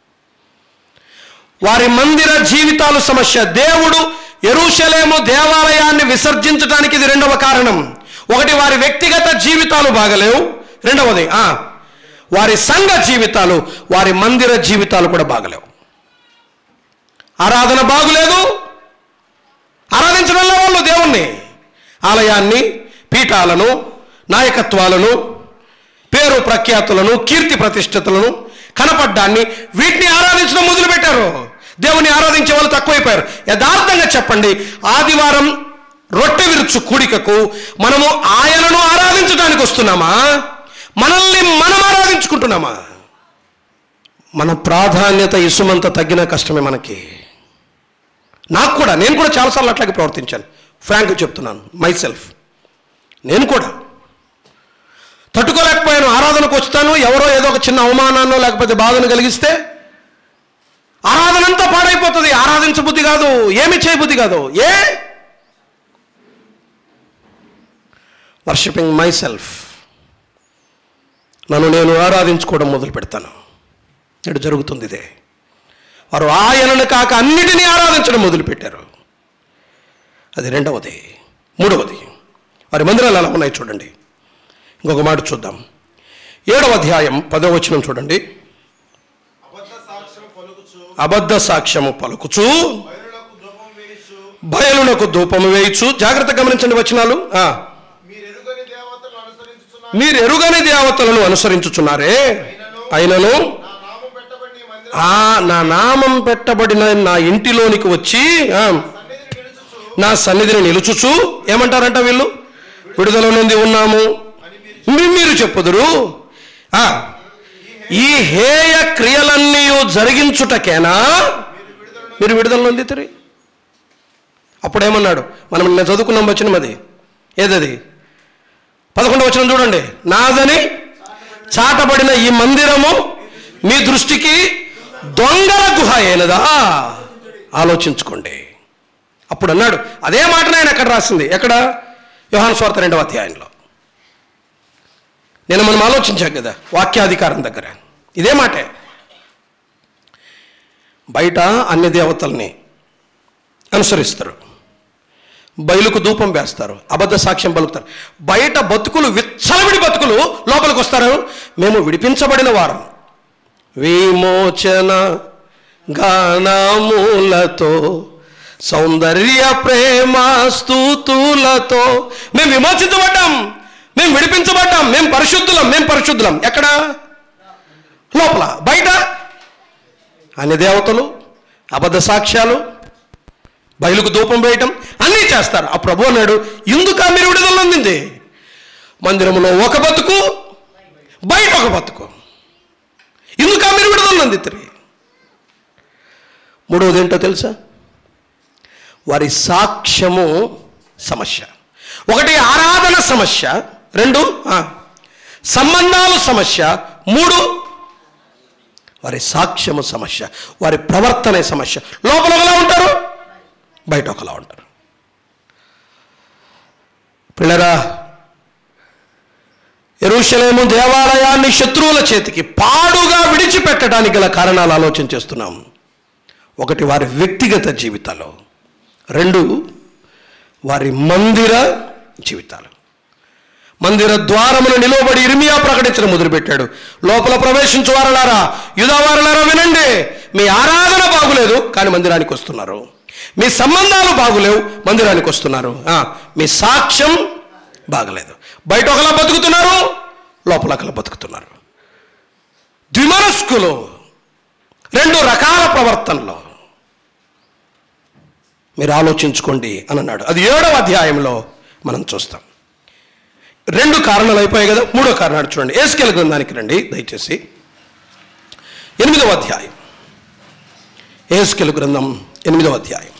వారి మందిర జీవితాలు సమస్య దేవుడు ఎరుషలేము దేవాలయాన్ని విసర్జించడానికి ఇది రెండవ కారణం ఒకటి వారి వ్యక్తిగత జీవితాలు బాగలేవు రెండవది ఆ, వారి సంఘ జీవితాలు వారి మందిర జీవితాలు కూడా బాగలేవు ఆరాధన బాగులేదు ఆరాధించడంలో వాళ్ళు దేవుణ్ణి ఆలయాన్ని పీఠాలను నాయకత్వాలను పేరు ప్రఖ్యాతులను కీర్తి ప్రతిష్టతలను కనపడ్డాన్ని వీటిని ఆరాధించడం మొదలుపెట్టారు దేవుని ఆరాధించే వాళ్ళు తక్కువైపోయారు యథార్థంగా చెప్పండి ఆదివారం రొట్టె విరుచు కూడికకు మనము ఆయనను ఆరాధించడానికి వస్తున్నామా మనల్ని మనం ఆరాధించుకుంటున్నామా మన ప్రాధాన్యత ఇసుమంత తగ్గిన కష్టమే మనకి నాకు కూడా నేను కూడా చాలాసార్లు అట్లాగే ప్రవర్తించాను ఫ్రాంక్ చెప్తున్నాను మై సెల్ఫ్ నేను కూడా తట్టుకోలేకపోయాను ఆరాధనకు వస్తాను ఎవరో ఏదో ఒక చిన్న అవమానాన్నో లేకపోతే బాధను కలిగిస్తే ఆరాధన అంతా పాడైపోతుంది ఆరాధించబుద్ధి కాదు ఏమి చేయబుద్ధి కాదు ఏ వర్షిపింగ్ మై సెల్ఫ్ నన్ను నేను ఆరాధించుకోవడం మొదలు పెడతాను ఇటు జరుగుతుంది ఇదే వారు ఆయనను కాక అన్నిటినీ ఆరాధించడం మొదలుపెట్టారు అది రెండవది మూడవది వారి మందిరాలు ఎలా ఉన్నాయి చూడండి ఇంకొక మాట చూద్దాం ఏడవ అధ్యాయం పదవ వచనం చూడండి అబద్ధ సాక్ష్యం పలుకుచు అబద్ధ సాక్ష్యము పలుకుచు బయలులకు ధూపం వేయిచు బయలునకు ధూపము వేయచ్చు జాగ్రత్త గమనించండి వచనాలు ఆ, మీరెరుగని దేవతలను అనుసరించుచున్న మీరు ఎరుగని దేవతలను అనుసరించుచున్నారే అయినను నా నామం పెట్టబడి నీ మందిరం ఆ నా నామం పెట్టబడిన నా ఇంటిలోనికి వచ్చి ఆ, సన్నిధిని నిలుచుచు నా సన్నిధిని నిలుచుచు ఏమంటారంట వీళ్ళు విడుదల నుండి ఉన్నాము మీ- మీరు చెప్పుదురు ఆ, ఈ హేయ క్రియలన్నీ జరిగించుటకేనా మీరు విడుదల నుండి తిరిగి అప్పుడేమన్నాడు మనం నిన్న చదువుకున్నాం వచ్చిన అది ఏదది పదకొండవ వచనం చూడండి నాదని చాటబడిన ఈ మందిరము మీ దృష్టికి దొంగల గుహ అయినదా ఆలోచించుకోండి అప్పుడు అన్నాడు అదే మాటనే ఆయన ఎక్కడ రాసింది ఎక్కడ యోహాను స్వార్థ రెండవ అధ్యాయంలో నేను మనం ఆలోచించాం కదా వాక్యాధికారం దగ్గర ఇదే మాటే బయట అన్ని దేవతల్ని అనుసరిస్తారు బయలుకు ధూపం వేస్తారు అబద్ధ సాక్ష్యం పలుకుతారు బయట బతుకులు విచ్చలవిడి బతుకులు లోపలికి వస్తారు మేము విడిపించబడిన వారం విమోచన గానములతో సౌందర్య ప్రేమ స్తుతులతో మేము విమోచించబడ్డాం మేము విడిపించబడ్డాం మేము పరిశుద్ధులం మేము పరిశుద్ధులం ఎక్కడ లోపల బయట అన్ని దేవతలు అబద్ధ సాక్ష్యాలు బయలుకు ధూపం వేయటం అన్నీ చేస్తారు ఆ ప్రభు అన్నాడు ఇందుక మీరు విడుదల అందింది మందిరంలో ఒక బతుకు బయట ఒక బతుకు ఇందుక మీరు విడుదల అందిద్దరు మూడవది ఏంటో తెలుసా వారి సాక్ష్యము సమస్య ఒకటి ఆరాధన సమస్య రెండు ఆ, సంబంధాలు సమస్య మూడు వారి సాక్ష్యము సమస్య వారి ప్రవర్తనే సమస్య లోపల ఒకలా ఉంటారు బయట ఒకలా ఉంటారు పిల్లరా ఎరుషలేము దేవాలయాన్ని శత్రువుల చేతికి పాడుగా విడిచిపెట్టడానికి గల కారణాలు ఆలోచన చేస్తున్నాం ఒకటి వారి వ్యక్తిగత జీవితాలు రెండు వారి మందిర జీవితాలు మందిర ద్వారమును నిలువబడి ఇర్మియా ప్రకటించడం మొదలుపెట్టాడు లోపల ప్రవేశించు వారలారా యుధవారలారా వినండి మీ ఆరాధన బాగులేదు కానీ మందిరానికి వస్తున్నారు మీ సంబంధాలు బాగులేవు మందిరానికి వస్తున్నారు ఆ, మీ సాక్ష్యం బాగలేదు బయట ఒకలా బతుకుతున్నారు లోపల ఒకలా బతుకుతున్నారు ద్విమనస్కులు రెండు రకాల ప్రవర్తనలో మీరు ఆలోచించుకోండి అని అన్నాడు అది ఏడవ అధ్యాయంలో మనం చూస్తాం రెండు కారణాలు అయిపోయాయి కదా మూడో కారణాలు చూడండి ఏసుకెళ్ళ గ్రంథానికి రండి దయచేసి ఎనిమిదవ అధ్యాయం ఏసుకెళ్ళ గ్రంథం ఎనిమిదవ అధ్యాయం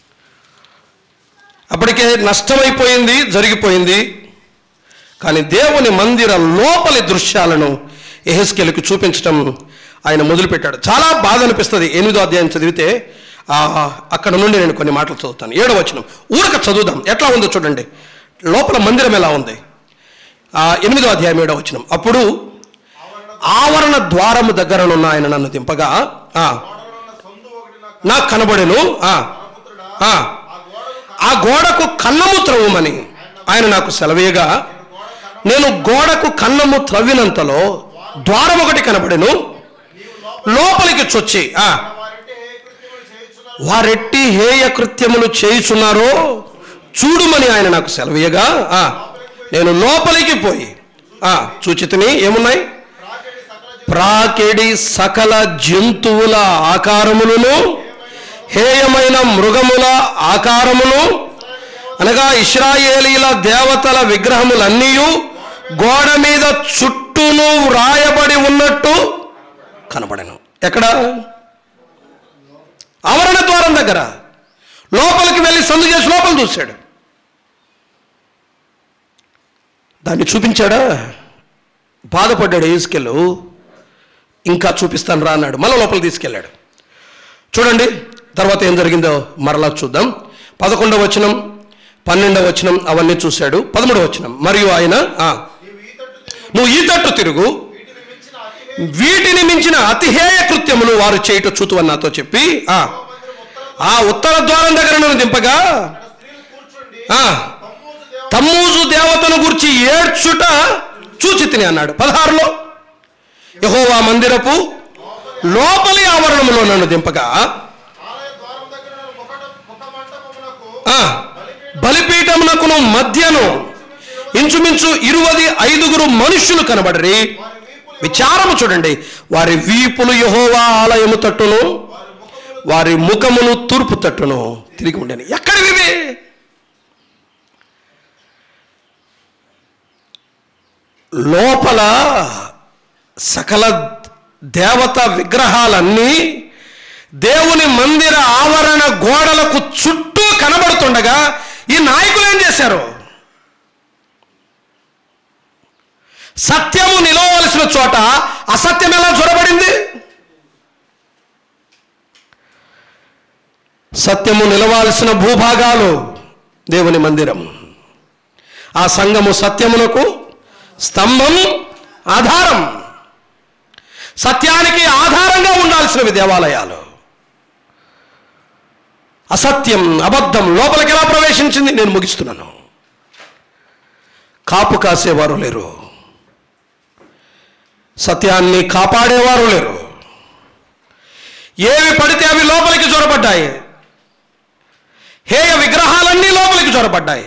అప్పటికే నష్టమైపోయింది జరిగిపోయింది కానీ దేవుని మందిర లోపలి దృశ్యాలను ఎహెస్కెల్కి చూపించడం ఆయన మొదలుపెట్టాడు చాలా బాధ అనిపిస్తుంది ఎనిమిదో అధ్యాయం చదివితే ఆ, అక్కడ నుండి నేను కొన్ని మాటలు చదువుతాను ఏడవ వచనం ఊరక చదువుదాం ఎట్లా ఉందో చూడండి లోపల మందిరం ఎలా ఉంది ఆ, ఎనిమిదో అధ్యాయం ఏడవ వచనం అప్పుడు ఆవరణ ద్వారము దగ్గరనున్న ఆయన నన్ను దింపగా ఆ, నాకు కనబడెను ఆ, ఆ, ఆ గోడకు కన్నము త్రవ్వమని ఆయన నాకు సెలవేయగా నేను గోడకు కన్నము త్రవ్వినంతలో ద్వారం ఒకటి కనబడెను లోపలికి చొచ్చి ఆ, వారింటి హేయ కృత్యములు చేయుచున్నారు వారెట్టి హేయ కృత్యములు చేయుచున్నారో చూడుమని ఆయన నాకు సెలవీయగా ఆ, నేను లోపలికి పోయి ఆ, చూచితిని ఏమున్నాయి ప్రాకెడి సకల జంతువుల ఆకారములను హేయమైన మృగముల ఆకారమును అనగా ఇస్రాయేలీల దేవతల విగ్రహములన్నీ గోడ మీద చుట్టూను వ్రాయబడి ఉన్నట్టు కనబడను ఎక్కడ ఆవరణ ద్వారం దగ్గర లోపలికి వెళ్ళి సందు చేసి లోపల చూశాడు దాన్ని చూపించాడా బాధపడ్డాడు ఈసుకెళ్ళు ఇంకా చూపిస్తాను రా అన్నాడు మళ్ళీ లోపల తీసుకెళ్ళాడు చూడండి తర్వాత ఏం జరిగిందో మరలా చూద్దాం పదకొండవ వచనం పన్నెండవ వచనం అవన్నీ చూశాడు పదమూడవ వచనం మరియు ఆయన ఆ, నువ్వు ఈ తట్టు తిరుగు వీటిని మించిన అతిహేయ కృత్యములు వారు చేయుట చూతువని నాతో చెప్పి ఆ, ఆ ఉత్తర ద్వారం దగ్గర నన్ను దింపగా ఆ, తమ్మూజు దేవతను గురించి ఏడ్చుట చూచి తిని అన్నాడు పదహారులో యహోవా మందిరపు లోపలి ఆవరణములో నన్ను దింపగా ఆ, బలిపీఠమునకును మధ్యను ఇంచుమించు ఇరువది ఐదుగురు మనుష్యులు కనబడరి విచారము చూడండి వారి వీపులు యహోవా ఆలయము తట్టును వారి ముఖమును తూర్పు తట్టును తిరిగి ఉండని ఎక్కడివి ఇవి? లోపల సకల దేవత విగ్రహాలన్నీ దేవుని మందిర ఆవరణ గోడలకు చుట్టూ కనబడుతుండగా ఈ నాయకులు ఏం చేశారు సత్యము నిలవలసిన చోట అసత్యం ఎలా చొరబడింది సత్యము నిలవాల్సిన భూభాగాలు దేవుని మందిరం ఆ సంఘము సత్యమునకు స్తంభం ఆధారం సత్యానికి ఆధారంగా ఉండాల్సినవి దేవాలయాలు అసత్యం అబద్ధం లోపలికి ఎలా ప్రవేశించింది నేను ముగిస్తున్నాను కాపు కాసేవారు లేరు సత్యాన్ని కాపాడేవారు లేరు ఏవి పడితే అవి లోపలికి చొరబడ్డాయి హేయ విగ్రహాలన్నీ లోపలికి చొరబడ్డాయి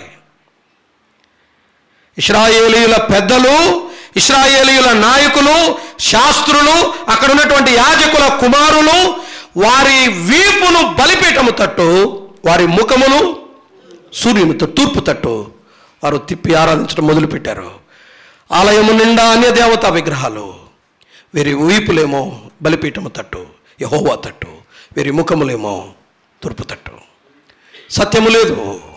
ఇస్రాయేలీయుల పెద్దలు ఇస్రాయేలీయుల నాయకులు శాస్త్రులు అక్కడ ఉన్నటువంటి యాజకుల కుమారులు వారి వీపును బలిపీఠము తట్టు వారి ముఖమును సూర్యుని తట్టు, తూర్పు తట్టు వారు తిప్పి ఆరాధించడం మొదలుపెట్టారు ఆలయము నిండా అన్య దేవతా విగ్రహాలు వీరి వీపులేమో బలిపీఠము తట్టు యహోవా తట్టు వీరి ముఖములేమో తూర్పు తట్టు సత్యము లేదు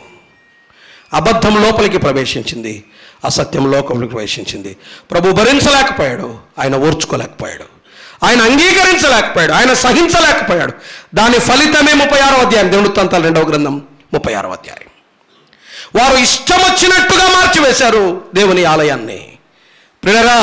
అబద్ధం లోపలికి ప్రవేశించింది అసత్యం లోకంలోకి ప్రవేశించింది ప్రభు భరించలేకపోయాడు ఆయన ఓర్చుకోలేకపోయాడు ఆయన అంగీకరించలేకపోయాడు ఆయన సహించలేకపోయాడు దాని ఫలితమే ముప్పై ఆరో అధ్యాయం దేవుడు తంతాల రెండవ గ్రంథం ముప్పై ఆరో అధ్యాయం వారు ఇష్టం వచ్చినట్టుగా మార్చివేశారు దేవుని ఆలయాన్ని ప్రియులరా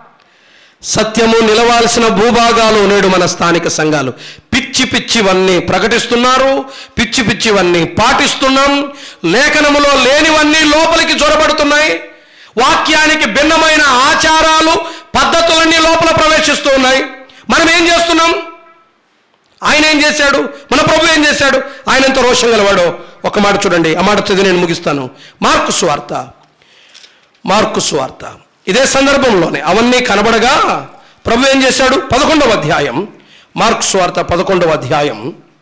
సత్యము నిలవాల్సిన భూభాగాలు నేడు మన స్థానిక సంఘాలు పిచ్చి పిచ్చివన్నీ ప్రకటిస్తున్నారు పిచ్చి పిచ్చివన్నీ పాటిస్తున్నాం లేఖనములో లేనివన్నీ లోపలికి చొరబడుతున్నాయి వాక్యానికి భిన్నమైన ఆచారాలు పద్ధతులన్నీ లోపల ప్రవేశిస్తూ ఉన్నాయి మనం ఏం చేస్తున్నాం ఆయన ఏం చేశాడు మన ప్రభు ఏం చేశాడు ఆయన ఎంత రోషం గలవాడో ఒక మాట చూడండి ఆ మాట చదివి నేను ముగిస్తాను మార్కు స్వార్త మార్కు స్వార్త ఇదే సందర్భంలోనే అవన్నీ కనబడగా ప్రభు ఏం చేశాడు పదకొండవ అధ్యాయం మార్కు స్వార్త పదకొండవ అధ్యాయం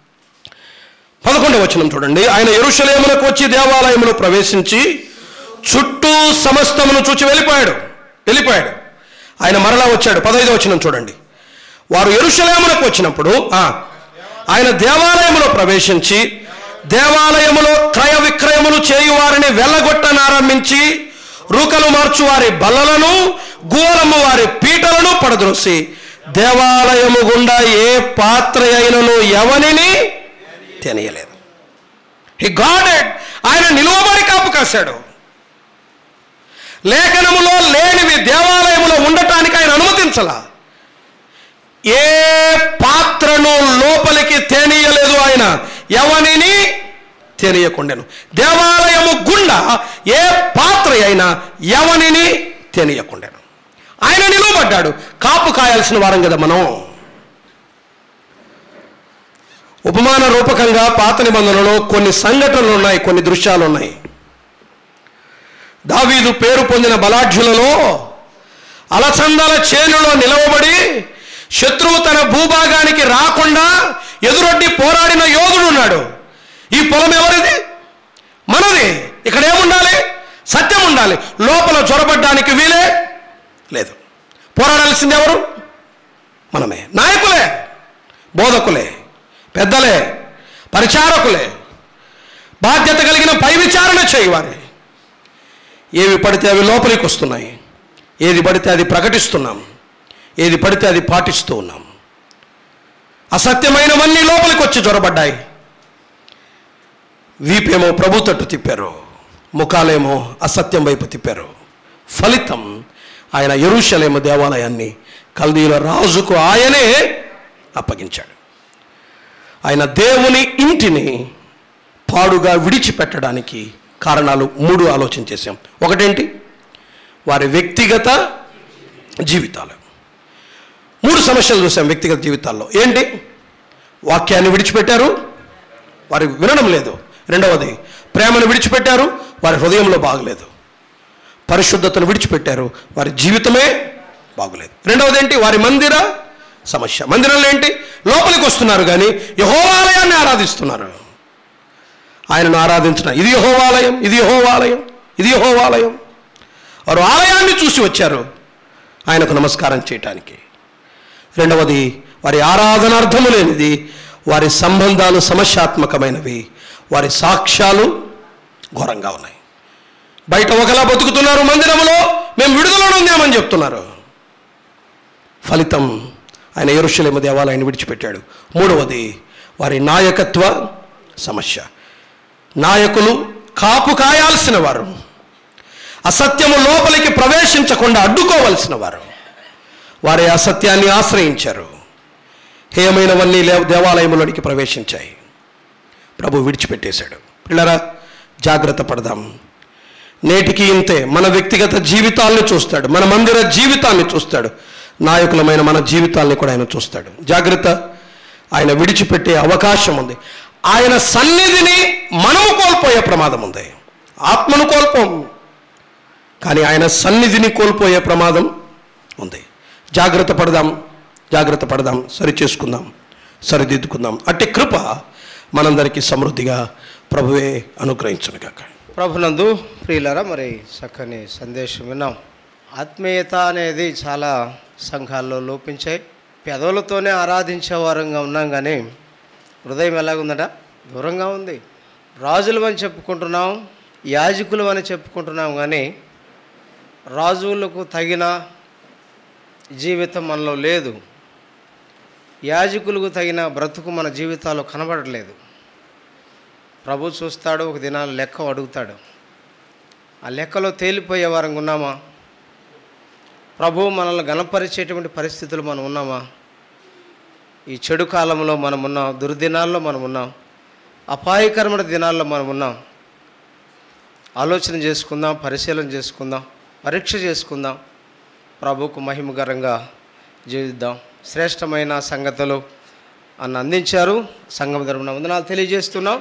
పదకొండవ వచనం చూడండి ఆయన ఎరుషలేములకు వచ్చి దేవాలయములో ప్రవేశించి చుట్టూ సమస్తమును చూచి వెళ్ళిపోయాడు వెళ్ళిపోయాడు ఆయన మరలా వచ్చాడు పదహైదవ వచనం చూడండి వారు ఎరుషలేములకు వచ్చినప్పుడు ఆ, ఆయన దేవాలయములో ప్రవేశించి దేవాలయములో క్రయ విక్రయములు చేయువారిని వెళ్ళగొట్టనారంభించి రూకలు మార్చు వారి బల్లలను గోలము వారి పీటలను పడద్రోసి దేవాలయము గుండా ఏ పాత్ర అయినను ఎవనిని తెలియలేదు హీ గాడెడ్ ఆయన నిలువబడి కాపు కాశాడు లేఖనములో లేనివి దేవాలయములో ఉండటానికి ఆయన అనుమతించలా ఏ పాత్రను లోపలికి తేనీయలేదు ఆయన ఎవనిని తెలియకుండాను దేవాలయము గుండా ఏ పాత్ర అయినా ఎవనిని తెలియకుండాను ఆయన నిలువబడ్డాడు కాపు కాయాల్సిన వారం కదా మనం ఉపమాన రూపకంగా పాత నిబంధనలో కొన్ని సంఘటనలు ఉన్నాయి కొన్ని దృశ్యాలు ఉన్నాయి దావీదు పేరు పొందిన బలాఢ్యులలో అలచందల చేనులో నిలవబడి శత్రువు తన భూభాగానికి రాకుండా ఎదురొడ్డి పోరాడిన యోధుడు ఉన్నాడు ఈ పొలం ఎవరిది మనది ఇక్కడ ఏముండాలి సత్యం ఉండాలి లోపల చొరబడ్డానికి వీలే లేదు పోరాడాల్సింది ఎవరు మనమే నాయకులే బోధకులే పెద్దలే పరిచారకులే బాధ్యత కలిగిన పై విచారణ చేయవారే ఏవి పడితే అవి లోపలికి వస్తున్నాయి ఏది పడితే అది ప్రకటిస్తున్నాం ఏది పడితే అది పాటిస్తూ ఉన్నాం అసత్యమైనవన్నీ లోపలికి వచ్చి జ్వరబడ్డాయి వీపేమో ప్రభు తట్టు తిప్పారు ముఖాలేమో అసత్యం వైపు తిప్పారు ఫలితం ఆయన ఎరుషలేము దేవాలయాన్ని కల్దీల రాజుకు ఆయనే అప్పగించాడు ఆయన దేవుని ఇంటిని పాడుగా విడిచిపెట్టడానికి కారణాలు మూడు ఆలోచన చేశాం ఒకటేంటి వారి వ్యక్తిగత జీవితాలు మూడు సమస్యలు చూసాం వ్యక్తిగత జీవితాల్లో ఏంటి వాక్యాన్ని విడిచిపెట్టారు వారి వినడం లేదు రెండవది ప్రేమను విడిచిపెట్టారు వారి హృదయంలో బాగలేదు పరిశుద్ధతను విడిచిపెట్టారు వారి జీవితమే బాగులేదు రెండవది ఏంటి వారి మందిర సమస్య మందిరంలో ఏంటి లోపలికి వస్తున్నారు కానీ యహోవాలయాన్ని ఆరాధిస్తున్నారు ఆయనను ఆరాధించిన ఇది యహోవాలయం ఇది యహోవాలయం ఇది యహోవాలయం వారు ఆలయాన్ని చూసి వచ్చారు ఆయనకు నమస్కారం చేయటానికి రెండవది వారి ఆరాధనార్థము లేనిది వారి సంబంధాలు సమస్యాత్మకమైనవి వారి సాక్ష్యాలు ఘోరంగా ఉన్నాయి బయట ఒకలా బతుకుతున్నారు మందిరంలో మేము విడుదలలో ఉందామని చెప్తున్నారు ఫలితం ఆయన ఎరుషలేము దేవాలయాన్ని విడిచిపెట్టాడు మూడవది వారి నాయకత్వ సమస్య నాయకులు కాపు కాయాల్సిన వారు అసత్యము లోపలికి ప్రవేశించకుండా అడ్డుకోవలసిన వారు వారి అసత్యాన్ని ఆశ్రయించారు హేయమైనవన్నీ లే దేవాలయంలోనికి ప్రవేశించాయి ప్రభు విడిచిపెట్టేశాడు పిల్లరా జాగ్రత్త పడదాం నేటికి ఇంతే మన వ్యక్తిగత జీవితాలను చూస్తాడు మన మందిర జీవితాన్ని చూస్తాడు నాయకులమైన మన జీవితాల్ని కూడా ఆయన చూస్తాడు జాగ్రత్త ఆయన విడిచిపెట్టే అవకాశం ఉంది ఆయన సన్నిధిని మనము కోల్పోయే ప్రమాదం ఉంది ఆత్మను కోల్పోం కానీ ఆయన సన్నిధిని కోల్పోయే ప్రమాదం ఉంది జాగ్రత్త పడదాం జాగ్రత్త పడదాం సరి చేసుకుందాం సరిదిద్దుకుందాం అట్టి కృప మనందరికీ సమృద్ధిగా ప్రభువే అనుగ్రహించను కాక ప్రభునందు ప్రియులరా మరి చక్కని సందేశం విన్నాం ఆత్మీయత అనేది చాలా సంఘాల్లో లోపించాయి పెదవులతోనే ఆరాధించే వారంగా ఉన్నాం కానీ హృదయం ఎలాగుందట దూరంగా ఉంది రాజులు అని చెప్పుకుంటున్నాం యాజకులు అని చెప్పుకుంటున్నాం కానీ రాజులకు తగిన జీవితం మనలో లేదు యాజకులకు తగిన బ్రతుకు మన జీవితాల్లో కనబడట్లేదు ప్రభు చూస్తాడు ఒక దినాలు లెక్క అడుగుతాడు ఆ లెక్కలో తేలిపోయే వారంగా ఉన్నామా ప్రభు మనల్ని గణపరిచేటువంటి పరిస్థితులు మనం ఉన్నామా ఈ చెడు కాలంలో మనం ఉన్నాం దుర్దినాల్లో మనం ఉన్నాం అపాయకరమైన దినాల్లో మనం ఉన్నాం ఆలోచన చేసుకుందాం పరిశీలన చేసుకుందాం పరీక్ష చేసుకుందాం ప్రభుకు మహిమకరంగా జీవిద్దాం శ్రేష్టమైన సంగతులు అన్న అందించారు సంఘం తరపున వందనాలు తెలియజేస్తున్నాం